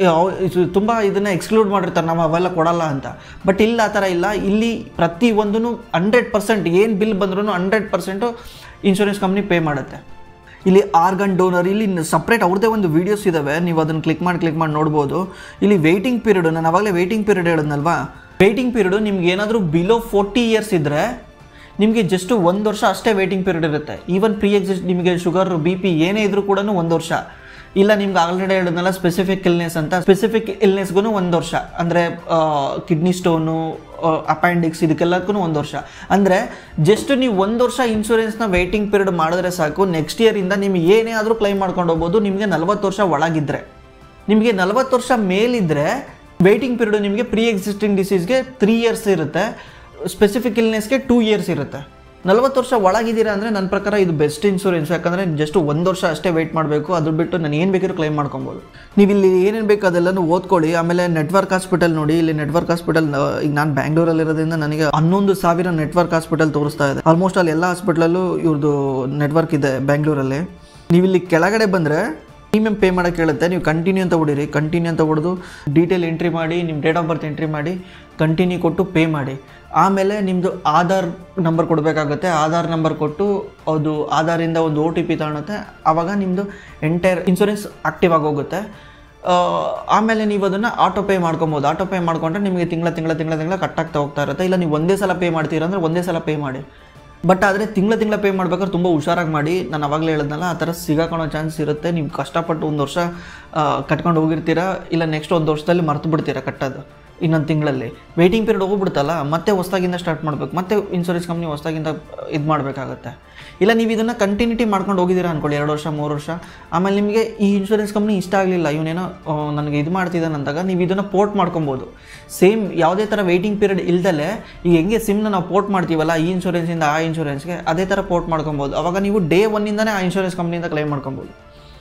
ತುಂಬ ಇದನ್ನು ಎಕ್ಸ್ಕ್ಲೂಡ್ ಮಾಡಿರ್ತಾರೆ ನಾವು ಅವೆಲ್ಲ ಕೊಡಲ್ಲ ಅಂತ ಬಟ್ ಇಲ್ಲ ಆ ಥರ ಇಲ್ಲ ಇಲ್ಲಿ ಪ್ರತಿ ಒಂದೂ ಹಂಡ್ರೆಡ್ ಪರ್ಸೆಂಟ್ ಏನು ಬಿಲ್ ಬಂದ್ರೂ hundred percent insurance company pay ಮಾಡುತ್ತೆ ಇಲ್ಲಿ ಆರ್ಗನ್ ಡೋನರ್ ಇಲ್ಲಿ ಸಪ್ರೇಟ್ ಅವ್ರದ್ದೇ ಒಂದು ವೀಡಿಯೋಸ್ ಇದ್ದಾವೆ ನೀವು ಅದನ್ನು ಕ್ಲಿಕ್ ಮಾಡಿ ಕ್ಲಿಕ್ ಮಾಡಿ ನೋಡ್ಬೋದು ಇಲ್ಲಿ ವೆಯ್ಟಿಂಗ್ ಪೀರಿಯಡ್ ನಾನು ಅವಾಗಲೇ ವೆಯ್ಟಿಂಗ್ ಪೀರಿಯಡ್ ಹೇಳಿದ್ನಲ್ವಾ ವೆಯ್ಟಿಂಗ್ ಪೀರಿಯಡ್ ನಿಮ್ಗೆ ಏನಾದರೂ ಬಿಲೋ ಫೋರ್ಟಿ ಇಯರ್ಸ್ ಇದ್ದರೆ ನಿಮಗೆ ಜಸ್ಟ್ ಒಂದು ವರ್ಷ ಅಷ್ಟೇ ವೆಯ್ಟಿಂಗ್ ಪೀರಿಯಡ್ ಇರುತ್ತೆ ಈವನ್ ಪ್ರೀ ಎಕ್ಸಿಸ್ಟ್ ನಿಮಗೆ ಶುಗರ್ ಬಿ ಪಿ ಏನೇ ಇದ್ರೂ ಕೂಡ ಒಂದು ವರ್ಷ ಇಲ್ಲ ನಿಮ್ಗೆ ಆಲ್ರೆಡಿ ಹೇಳಿದ್ನಲ್ಲ ಸ್ಪೆಸಿಫಿಕ್ ಇಲ್ನೆಸ್ ಅಂತ ಸ್ಪೆಸಿಫಿಕ್ ಇಲ್ನೆಸ್ಗೂ ಒಂದು ವರ್ಷ ಅಂದರೆ ಕಿಡ್ನಿ ಸ್ಟೋನು ಅಪೆಂಡಿಕ್ಸ್ ಇದಕ್ಕೆಲ್ಲಕ್ಕೂ ಒಂದು ವರ್ಷ ಅಂದರೆ ಜಸ್ಟ್ ನೀವು ಒಂದು ವರ್ಷ ಇನ್ಶೂರೆನ್ಸ್ನ ವೆಯ್ಟಿಂಗ್ ಪೀರಿಯಡ್ ಮಾಡಿದ್ರೆ ಸಾಕು ನೆಕ್ಸ್ಟ್ ಇಯರಿಂದ ನಿಮ್ಗೆ ಏನೇ ಆದರೂ ಕ್ಲೈಮ್ ಮಾಡ್ಕೊಂಡು ಹೋಗ್ಬೋದು ನಿಮಗೆ ನಲ್ವತ್ತು ವರ್ಷ ಒಳಗಿದ್ರೆ ನಿಮಗೆ ನಲ್ವತ್ತು ವರ್ಷ ಮೇಲಿದ್ದರೆ ವೆಯ್ಟಿಂಗ್ ಪೀರಿಯಡ್ ನಿಮಗೆ ಪ್ರೀ ಎಕ್ಸಿಸ್ಟಿಂಗ್ ಡಿಸೀಸ್ಗೆ ತ್ರೀ ಇಯರ್ಸ್ ಇರುತ್ತೆ ಸ್ಪೆಸಿಫಿಕ್ ಇಲ್ನೆಸ್ಗೆ ಟೂ ಇಯರ್ಸ್ ಇರುತ್ತೆ ನಲ್ವತ್ತು ವರ್ಷ ಒಳಗಿದ್ದೀರಾ ಅಂದರೆ ನನ್ನ ಪ್ರಕಾರ ಇದು ಬೆಸ್ಟ್ ಇನ್ಶೂರೆನ್ಸ್ ಯಾಕಂದರೆ ಜಸ್ಟ್ ಒಂದು ವರ್ಷ ಅಷ್ಟೇ ವೆಯ್ಟ್ ಮಾಡಬೇಕು ಅದು ಬಿಟ್ಟು ನಾನು ಏನು ಬೇಕಾದ್ರೂ ಕ್ಲೈಮ್ ಮಾಡ್ಕೊಬೋದು ನೀವು ಇಲ್ಲಿ ಏನೇನು ಬೇಕು ಅದೆಲ್ಲನೂ ಓದ್ಕೊಳ್ಳಿ ಆಮೇಲೆ ನೆಟ್ವರ್ಕ್ ಹಾಸ್ಪಿಟಲ್ ನೋಡಿ ಇಲ್ಲಿ ನೆಟ್ವರ್ಕ್ ಹಾಸ್ಪಿಟಲ್ ಈಗ ನಾನು ಬ್ಯಾಂಗ್ಳೂರಲ್ಲಿ ಇರೋದ್ರಿಂದ ನನಗೆ ಹನ್ನೊಂದು ಸಾವಿರ ನೆಟ್ವರ್ಕ್ ಹಾಸ್ಪಿಟಲ್ ತೋರಿಸ್ತಾ ಇದೆ ಆಲ್ಮೋಸ್ಟ್ ಅಲ್ಲಿ ಎಲ್ಲ ಹಾಸ್ಪಿಟ್ಲಲ್ಲೂ ಇವ್ರದ್ದು ನೆಟ್ವರ್ಕ್ ಇದೆ ಬ್ಯಾಂಗ್ಳೂರಲ್ಲಿ ನೀವು ಇಲ್ಲಿ ಕೆಳಗಡೆ ಬಂದರೆ ಪ್ರೀಮಿಯಂ ಪೇ ಮಾಡೋಕ್ಕೆ ಹೇಳುತ್ತೆ ನೀವು ಕಂಟಿನ್ಯೂ ಅಂತ ಹೊಡಿರಿ ಕಂಟಿನ್ಯೂ ಅಂತ ಹೊಡೆದು ಡೀಟೇಲ್ ಎಂಟ್ರಿ ಮಾಡಿ ನಿಮ್ಮ ಡೇಟ್ ಆಫ್ ಬರ್ತ್ ಎಂಟ್ರಿ ಮಾಡಿ ಕಂಟಿನ್ಯೂ ಕೊಟ್ಟು ಪೇ ಮಾಡಿ ಆಮೇಲೆ ನಿಮ್ಮದು ಆಧಾರ್ ನಂಬರ್ ಕೊಡಬೇಕಾಗುತ್ತೆ ಆಧಾರ್ ನಂಬರ್ ಕೊಟ್ಟು ಅದು ಆಧಾರಿಂದ ಒಂದು ಒ ಟಿ ಪಿ ತಗೊಳುತ್ತೆ ಆವಾಗ ನಿಮ್ಮದು ಎಂಟೈರ್ ಇನ್ಶೂರೆನ್ಸ್ ಆಕ್ಟಿವ್ ಆಗೋಗುತ್ತೆ ಆ, ಆಮೇಲೆ ನೀವು ಅದನ್ನು ಆಟೋ ಪೇ ಮಾಡ್ಕೊಬೋದು ಆಟೋ ಪೇ ಮಾಡ್ಕೊಂಡ್ರೆ ನಿಮಗೆ ತಿಂಗಳ ತಿಂಗಳ ತಿಂಗಳ ತಿಂಗಳ ಕಟ್ಟಾಗ್ತಾ ಹೋಗ್ತಾ ಇರುತ್ತೆ ಇಲ್ಲ ನೀವು ಒಂದೇ ಸಲ ಪೇ ಮಾಡ್ತೀರಾ ಅಂದರೆ ಒಂದೇ ಸಲ ಪೇ ಮಾಡಿ ಬಟ್ ಆದರೆ ತಿಂಗಳ ತಿಂಗಳ ಪೇ ಮಾಡ್ಬೇಕಾದ್ರೆ ತುಂಬ ಹುಷಾರಾಗಿ ಮಾಡಿ ನಾನು ಅವಾಗಲೇ ಹೇಳಿದ್ನಲ್ಲ ಆ ಥರ ಸಿಗಾಕೊಳ್ಳೋ ಚಾನ್ಸ್ ಇರುತ್ತೆ ನೀವು ಕಷ್ಟಪಟ್ಟು ಒಂದು ವರ್ಷ ಆ, ಕಟ್ಕೊಂಡು ಹೋಗಿರ್ತೀರಾ ಇಲ್ಲ ನೆಕ್ಸ್ಟ್ ಒಂದು ವರ್ಷದಲ್ಲಿ ಮರ್ತು ಬಿಡ್ತೀರಾ ಕಟ್ಟೋದು ಇನ್ನೊಂದು ತಿಂಗಳಲ್ಲಿ ವೆಯ್ಟಿಂಗ್ ಪೀರಿಯಡ್ ಹೋಗ್ಬಿಡ್ತಲ್ಲ ಮತ್ತೆ ಹೊಸ್ದಾಗಿಂದ ಸ್ಟಾರ್ಟ್ ಮಾಡಬೇಕು ಮತ್ತೆ ಇನ್ಶೂರೆನ್ಸ್ ಕಂಪ್ನಿ ಹೊಸ್ದಾಗಿಂದ ಇದು ಮಾಡಬೇಕಾಗುತ್ತೆ ಇಲ್ಲ ನೀವು ಇದನ್ನು ಕಂಟಿನ್ಯೂಟಿ ಮಾಡ್ಕೊಂಡು ಹೋಗಿದ್ದೀರಾ ಅನ್ಕೊಳ್ಳಿ ಎರಡು ವರ್ಷ ಮೂರು ವರ್ಷ ಆಮೇಲೆ ನಿಮಗೆ ಈ ಇನ್ಶೂರೆನ್ಸ್ ಕಂಪ್ನಿ ಇಷ್ಟ ಆಗಲಿಲ್ಲ ಇವನೇನೋ ಆ, ನನಗೆ ಇದು ಮಾಡ್ತಿದ್ದಾನೆ ಅಂದಾಗ ನೀವು ಇದನ್ನು ಪೋರ್ಟ್ ಮಾಡ್ಕೊಬೋದು ಸೇಮ್ ಯಾವುದೇ ಥರ ವೆಯ್ಟಿಂಗ್ ಪೀರಿಯಡ್ ಇಲ್ದಲೆ ಈಗ ಹೆಂಗೆ ಸಿಮ್ನ ನಾವು ಪೋರ್ಟ್ ಮಾಡ್ತೀವಲ್ಲ ಈ ಇನ್ಶೂರೆನ್ಸಿಂದ ಆ ಇನ್ಶೂರೆನ್ಸ್ಗೆ ಅದೇ ಥರ ಪೋರ್ಟ್ ಮಾಡ್ಕೊಬೋದು ಅವಾಗ ನೀವು ಡೇ ಒನ್ನಿಂದನೇ ಆ ಇನ್ಶೂರೆನ್ಸ್ ಕಂಪ್ನಿಯಿಂದ ಕ್ಲೈಮ್ ಮಾಡ್ಕೊಬೋದು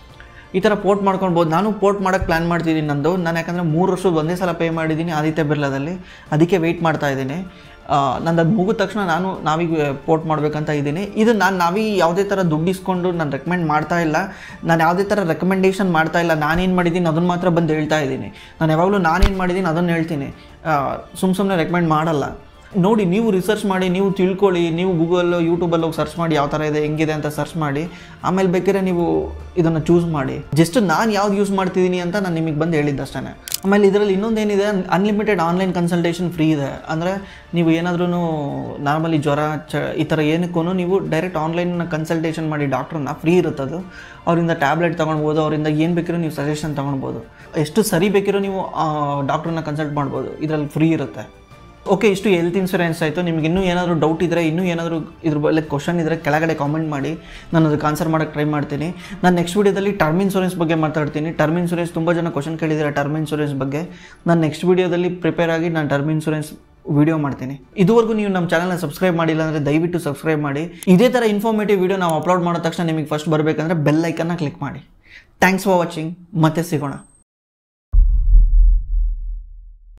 ಈ ಥರ ಪೋರ್ಟ್ ಮಾಡ್ಕೊಳ್ಬೋದು ನಾನು ಪೋರ್ಟ್ ಮಾಡೋಕ್ಕೆ ಪ್ಲ್ಯಾನ್ ಮಾಡ್ತಿದ್ದೀನಿ ನಂದು ನಾನು ಯಾಕಂದರೆ ಮೂರು ವರ್ಷದ ಒಂದೇ ಸಲ ಪೇ ಮಾಡಿದ್ದೀನಿ ಆದಿತ್ಯ ಬಿರ್ಲಾದಲ್ಲಿ ಅದಕ್ಕೆ ವೆಯ್ಟ್ ಮಾಡ್ತಾ ಇದ್ದೀನಿ ನಂದು ಅದು ಮುಗಿದ ತಕ್ಷಣ ನಾನು ನಾವಿಗೆ ಪೋರ್ಟ್ ಮಾಡಬೇಕಂತ ಇದ್ದೀನಿ ಇದು ನಾನು ನಾವಿ ಯಾವುದೇ ಥರ ದುಡ್ಡು ಇಸ್ಕೊಂಡು ನಾನು ರೆಕಮೆಂಡ್ ಮಾಡ್ತಾ ಇಲ್ಲ ನಾನು ಯಾವುದೇ ಥರ ರೆಕಮೆಂಡೇಷನ್ ಮಾಡ್ತಾ ಇಲ್ಲ ನಾನೇನು ಮಾಡಿದ್ದೀನಿ ಅದನ್ನು ಮಾತ್ರ ಬಂದು ಹೇಳ್ತಾ ಇದ್ದೀನಿ ನಾನು ಯಾವಾಗಲೂ ನಾನೇನು ಮಾಡಿದ್ದೀನಿ ಅದನ್ನು ಹೇಳ್ತೀನಿ ಸುಮ್ಮ ಸುಮ್ಮನೆ ರೆಕಮೆಂಡ್ ಮಾಡಲ್ಲ ನೋಡಿ ನೀವು ರಿಸರ್ಚ್ ಮಾಡಿ ನೀವು ತಿಳ್ಕೊಳ್ಳಿ ನೀವು ಗೂಗಲ್ ಯೂಟ್ಯೂಬಲ್ಲಿ ಹೋಗಿ ಸರ್ಚ್ ಮಾಡಿ ಯಾವ ಥರ ಇದೆ ಹೆಂಗಿದೆ ಅಂತ ಸರ್ಚ್ ಮಾಡಿ ಆಮೇಲೆ ಬೇಕಾದ್ರೆ ನೀವು ಇದನ್ನು ಚೂಸ್ ಮಾಡಿ ಜಸ್ಟ್ ನಾನು ಯಾವ್ದು ಯೂಸ್ ಮಾಡ್ತಿದ್ದೀನಿ ಅಂತ ನಾನು ನಿಮಗೆ ಬಂದು ಹೇಳಿದ್ದಷ್ಟೇ ಆಮೇಲೆ ಇದರಲ್ಲಿ ಇನ್ನೊಂದೇನಿದೆ ಅನ್ಲಿಮಿಟೆಡ್ ಆನ್ಲೈನ್ ಕನ್ಸಲ್ಟೇಷನ್ ಫ್ರೀ ಇದೆ ಅಂದರೆ ನೀವು ಏನಾದ್ರೂ ನಾರ್ಮಲಿ ಜ್ವರ ಚ ಈ ಥರ ಏನಕ್ಕೂ ನೀವು ಡೈರೆಕ್ಟ್ ಆನ್ಲೈನ್ ಕನ್ಸಲ್ಟೇಷನ್ ಮಾಡಿ ಡಾಕ್ಟ್ರನ್ನ ಫ್ರೀ ಇರುತ್ತದು ಅವರಿಂದ ಟ್ಯಾಬ್ಲೆಟ್ ತೊಗೊಳ್ಬೋದು ಅವರಿಂದ ಏನು ಬೇಕಿರೋ ನೀವು ಸಜೆಷನ್ ತೊಗೊಳ್ಬೋದು ಎಷ್ಟು ಸರಿ ಬೇಕಿರೋ ನೀವು ಡಾಕ್ಟ್ರನ್ನ ಕನ್ಸಲ್ಟ್ ಮಾಡ್ಬೋದು ಇದರಲ್ಲಿ ಫ್ರೀ ಇರುತ್ತೆ ಓಕೆ ಇಷ್ಟು ಹೆಲ್ತ್ ಇನ್ಶೂರೆನ್ಸ್ ಆಯಿತು ನಿಮ್ಗೆ ಇನ್ನೂ ಏನಾದರೂ ಡೌಟ್ ಇದ್ದರೆ ಇನ್ನೂ ಏನಾದರೂ ಇದ್ರ ಬಗ್ಗೆ ಕ್ವಶನ್ ಇದ್ದರೆ ಕೆಳಗಡೆ ಕಾಮೆಂಟ್ ಮಾಡಿ ನಾನು ಅದಕ್ಕೆ ಆನ್ಸರ್ ಮಾಡೋಕ್ಕೆ ಟ್ರೈ ಮಾಡ್ತೀನಿ ನಾನು ನೆಕ್ಸ್ಟ್ ವೀಡಿಯೋದಲ್ಲಿ ಟರ್ಮ್ ಇನ್ಶೂರೆನ್ಸ್ ಬಗ್ಗೆ ಮಾತಾಡ್ತೀನಿ ಟರ್ಮ್ ಇನ್ಶೂರೆನ್ಸ್ ತುಂಬ ಜನ ಕ್ವಶನ್ ಕೇಳಿದ್ದಾರೆ ಟರ್ಮ್ ಇನ್ಶೂರೆನ್ಸ್ ಬಗ್ಗೆ ನಾನು ನೆಕ್ಸ್ಟ್ ವೀಡಿಯೋದಲ್ಲಿ ಪ್ರಿಪೇರ್ ಆಗಿ ನಾನು ಟರ್ಮ್ ಇನ್ಶೂರೆನ್ಸ್ ವಿಡಿಯೋ ಮಾಡ್ತೀನಿ ಇದುವರೆಗೂ ನೀವು ನಮ್ಮ ಚಾನಲ್ನ ಸಬ್ಸ್ಕ್ರೈಬ್ ಮಾಡಿಲ್ಲ ಅಂದರೆ ದಯವಿಟ್ಟು ಸಬ್ಸ್ಕ್ರೈಬ್ ಮಾಡಿ ಇದೇ ಥರ ಇನ್ಫಾರ್ಮೇಟಿವ್ ವಿಡಿಯೋ ನಾವು ಅಪ್ಲೋಡ್ ಮಾಡಿದ ತಕ್ಷಣ ನಿಮಗೆ ಫಸ್ಟ್ ಬರಬೇಕಂದ್ರೆ ಬೆಲ್ ಐಕನ್ನ ಕ್ಲಿಕ್ ಮಾಡಿ ಥ್ಯಾಂಕ್ಸ್ ಫಾರ್ ವಾಚಿಂಗ್ ಮತ್ತೆ ಸಿಗೋಣ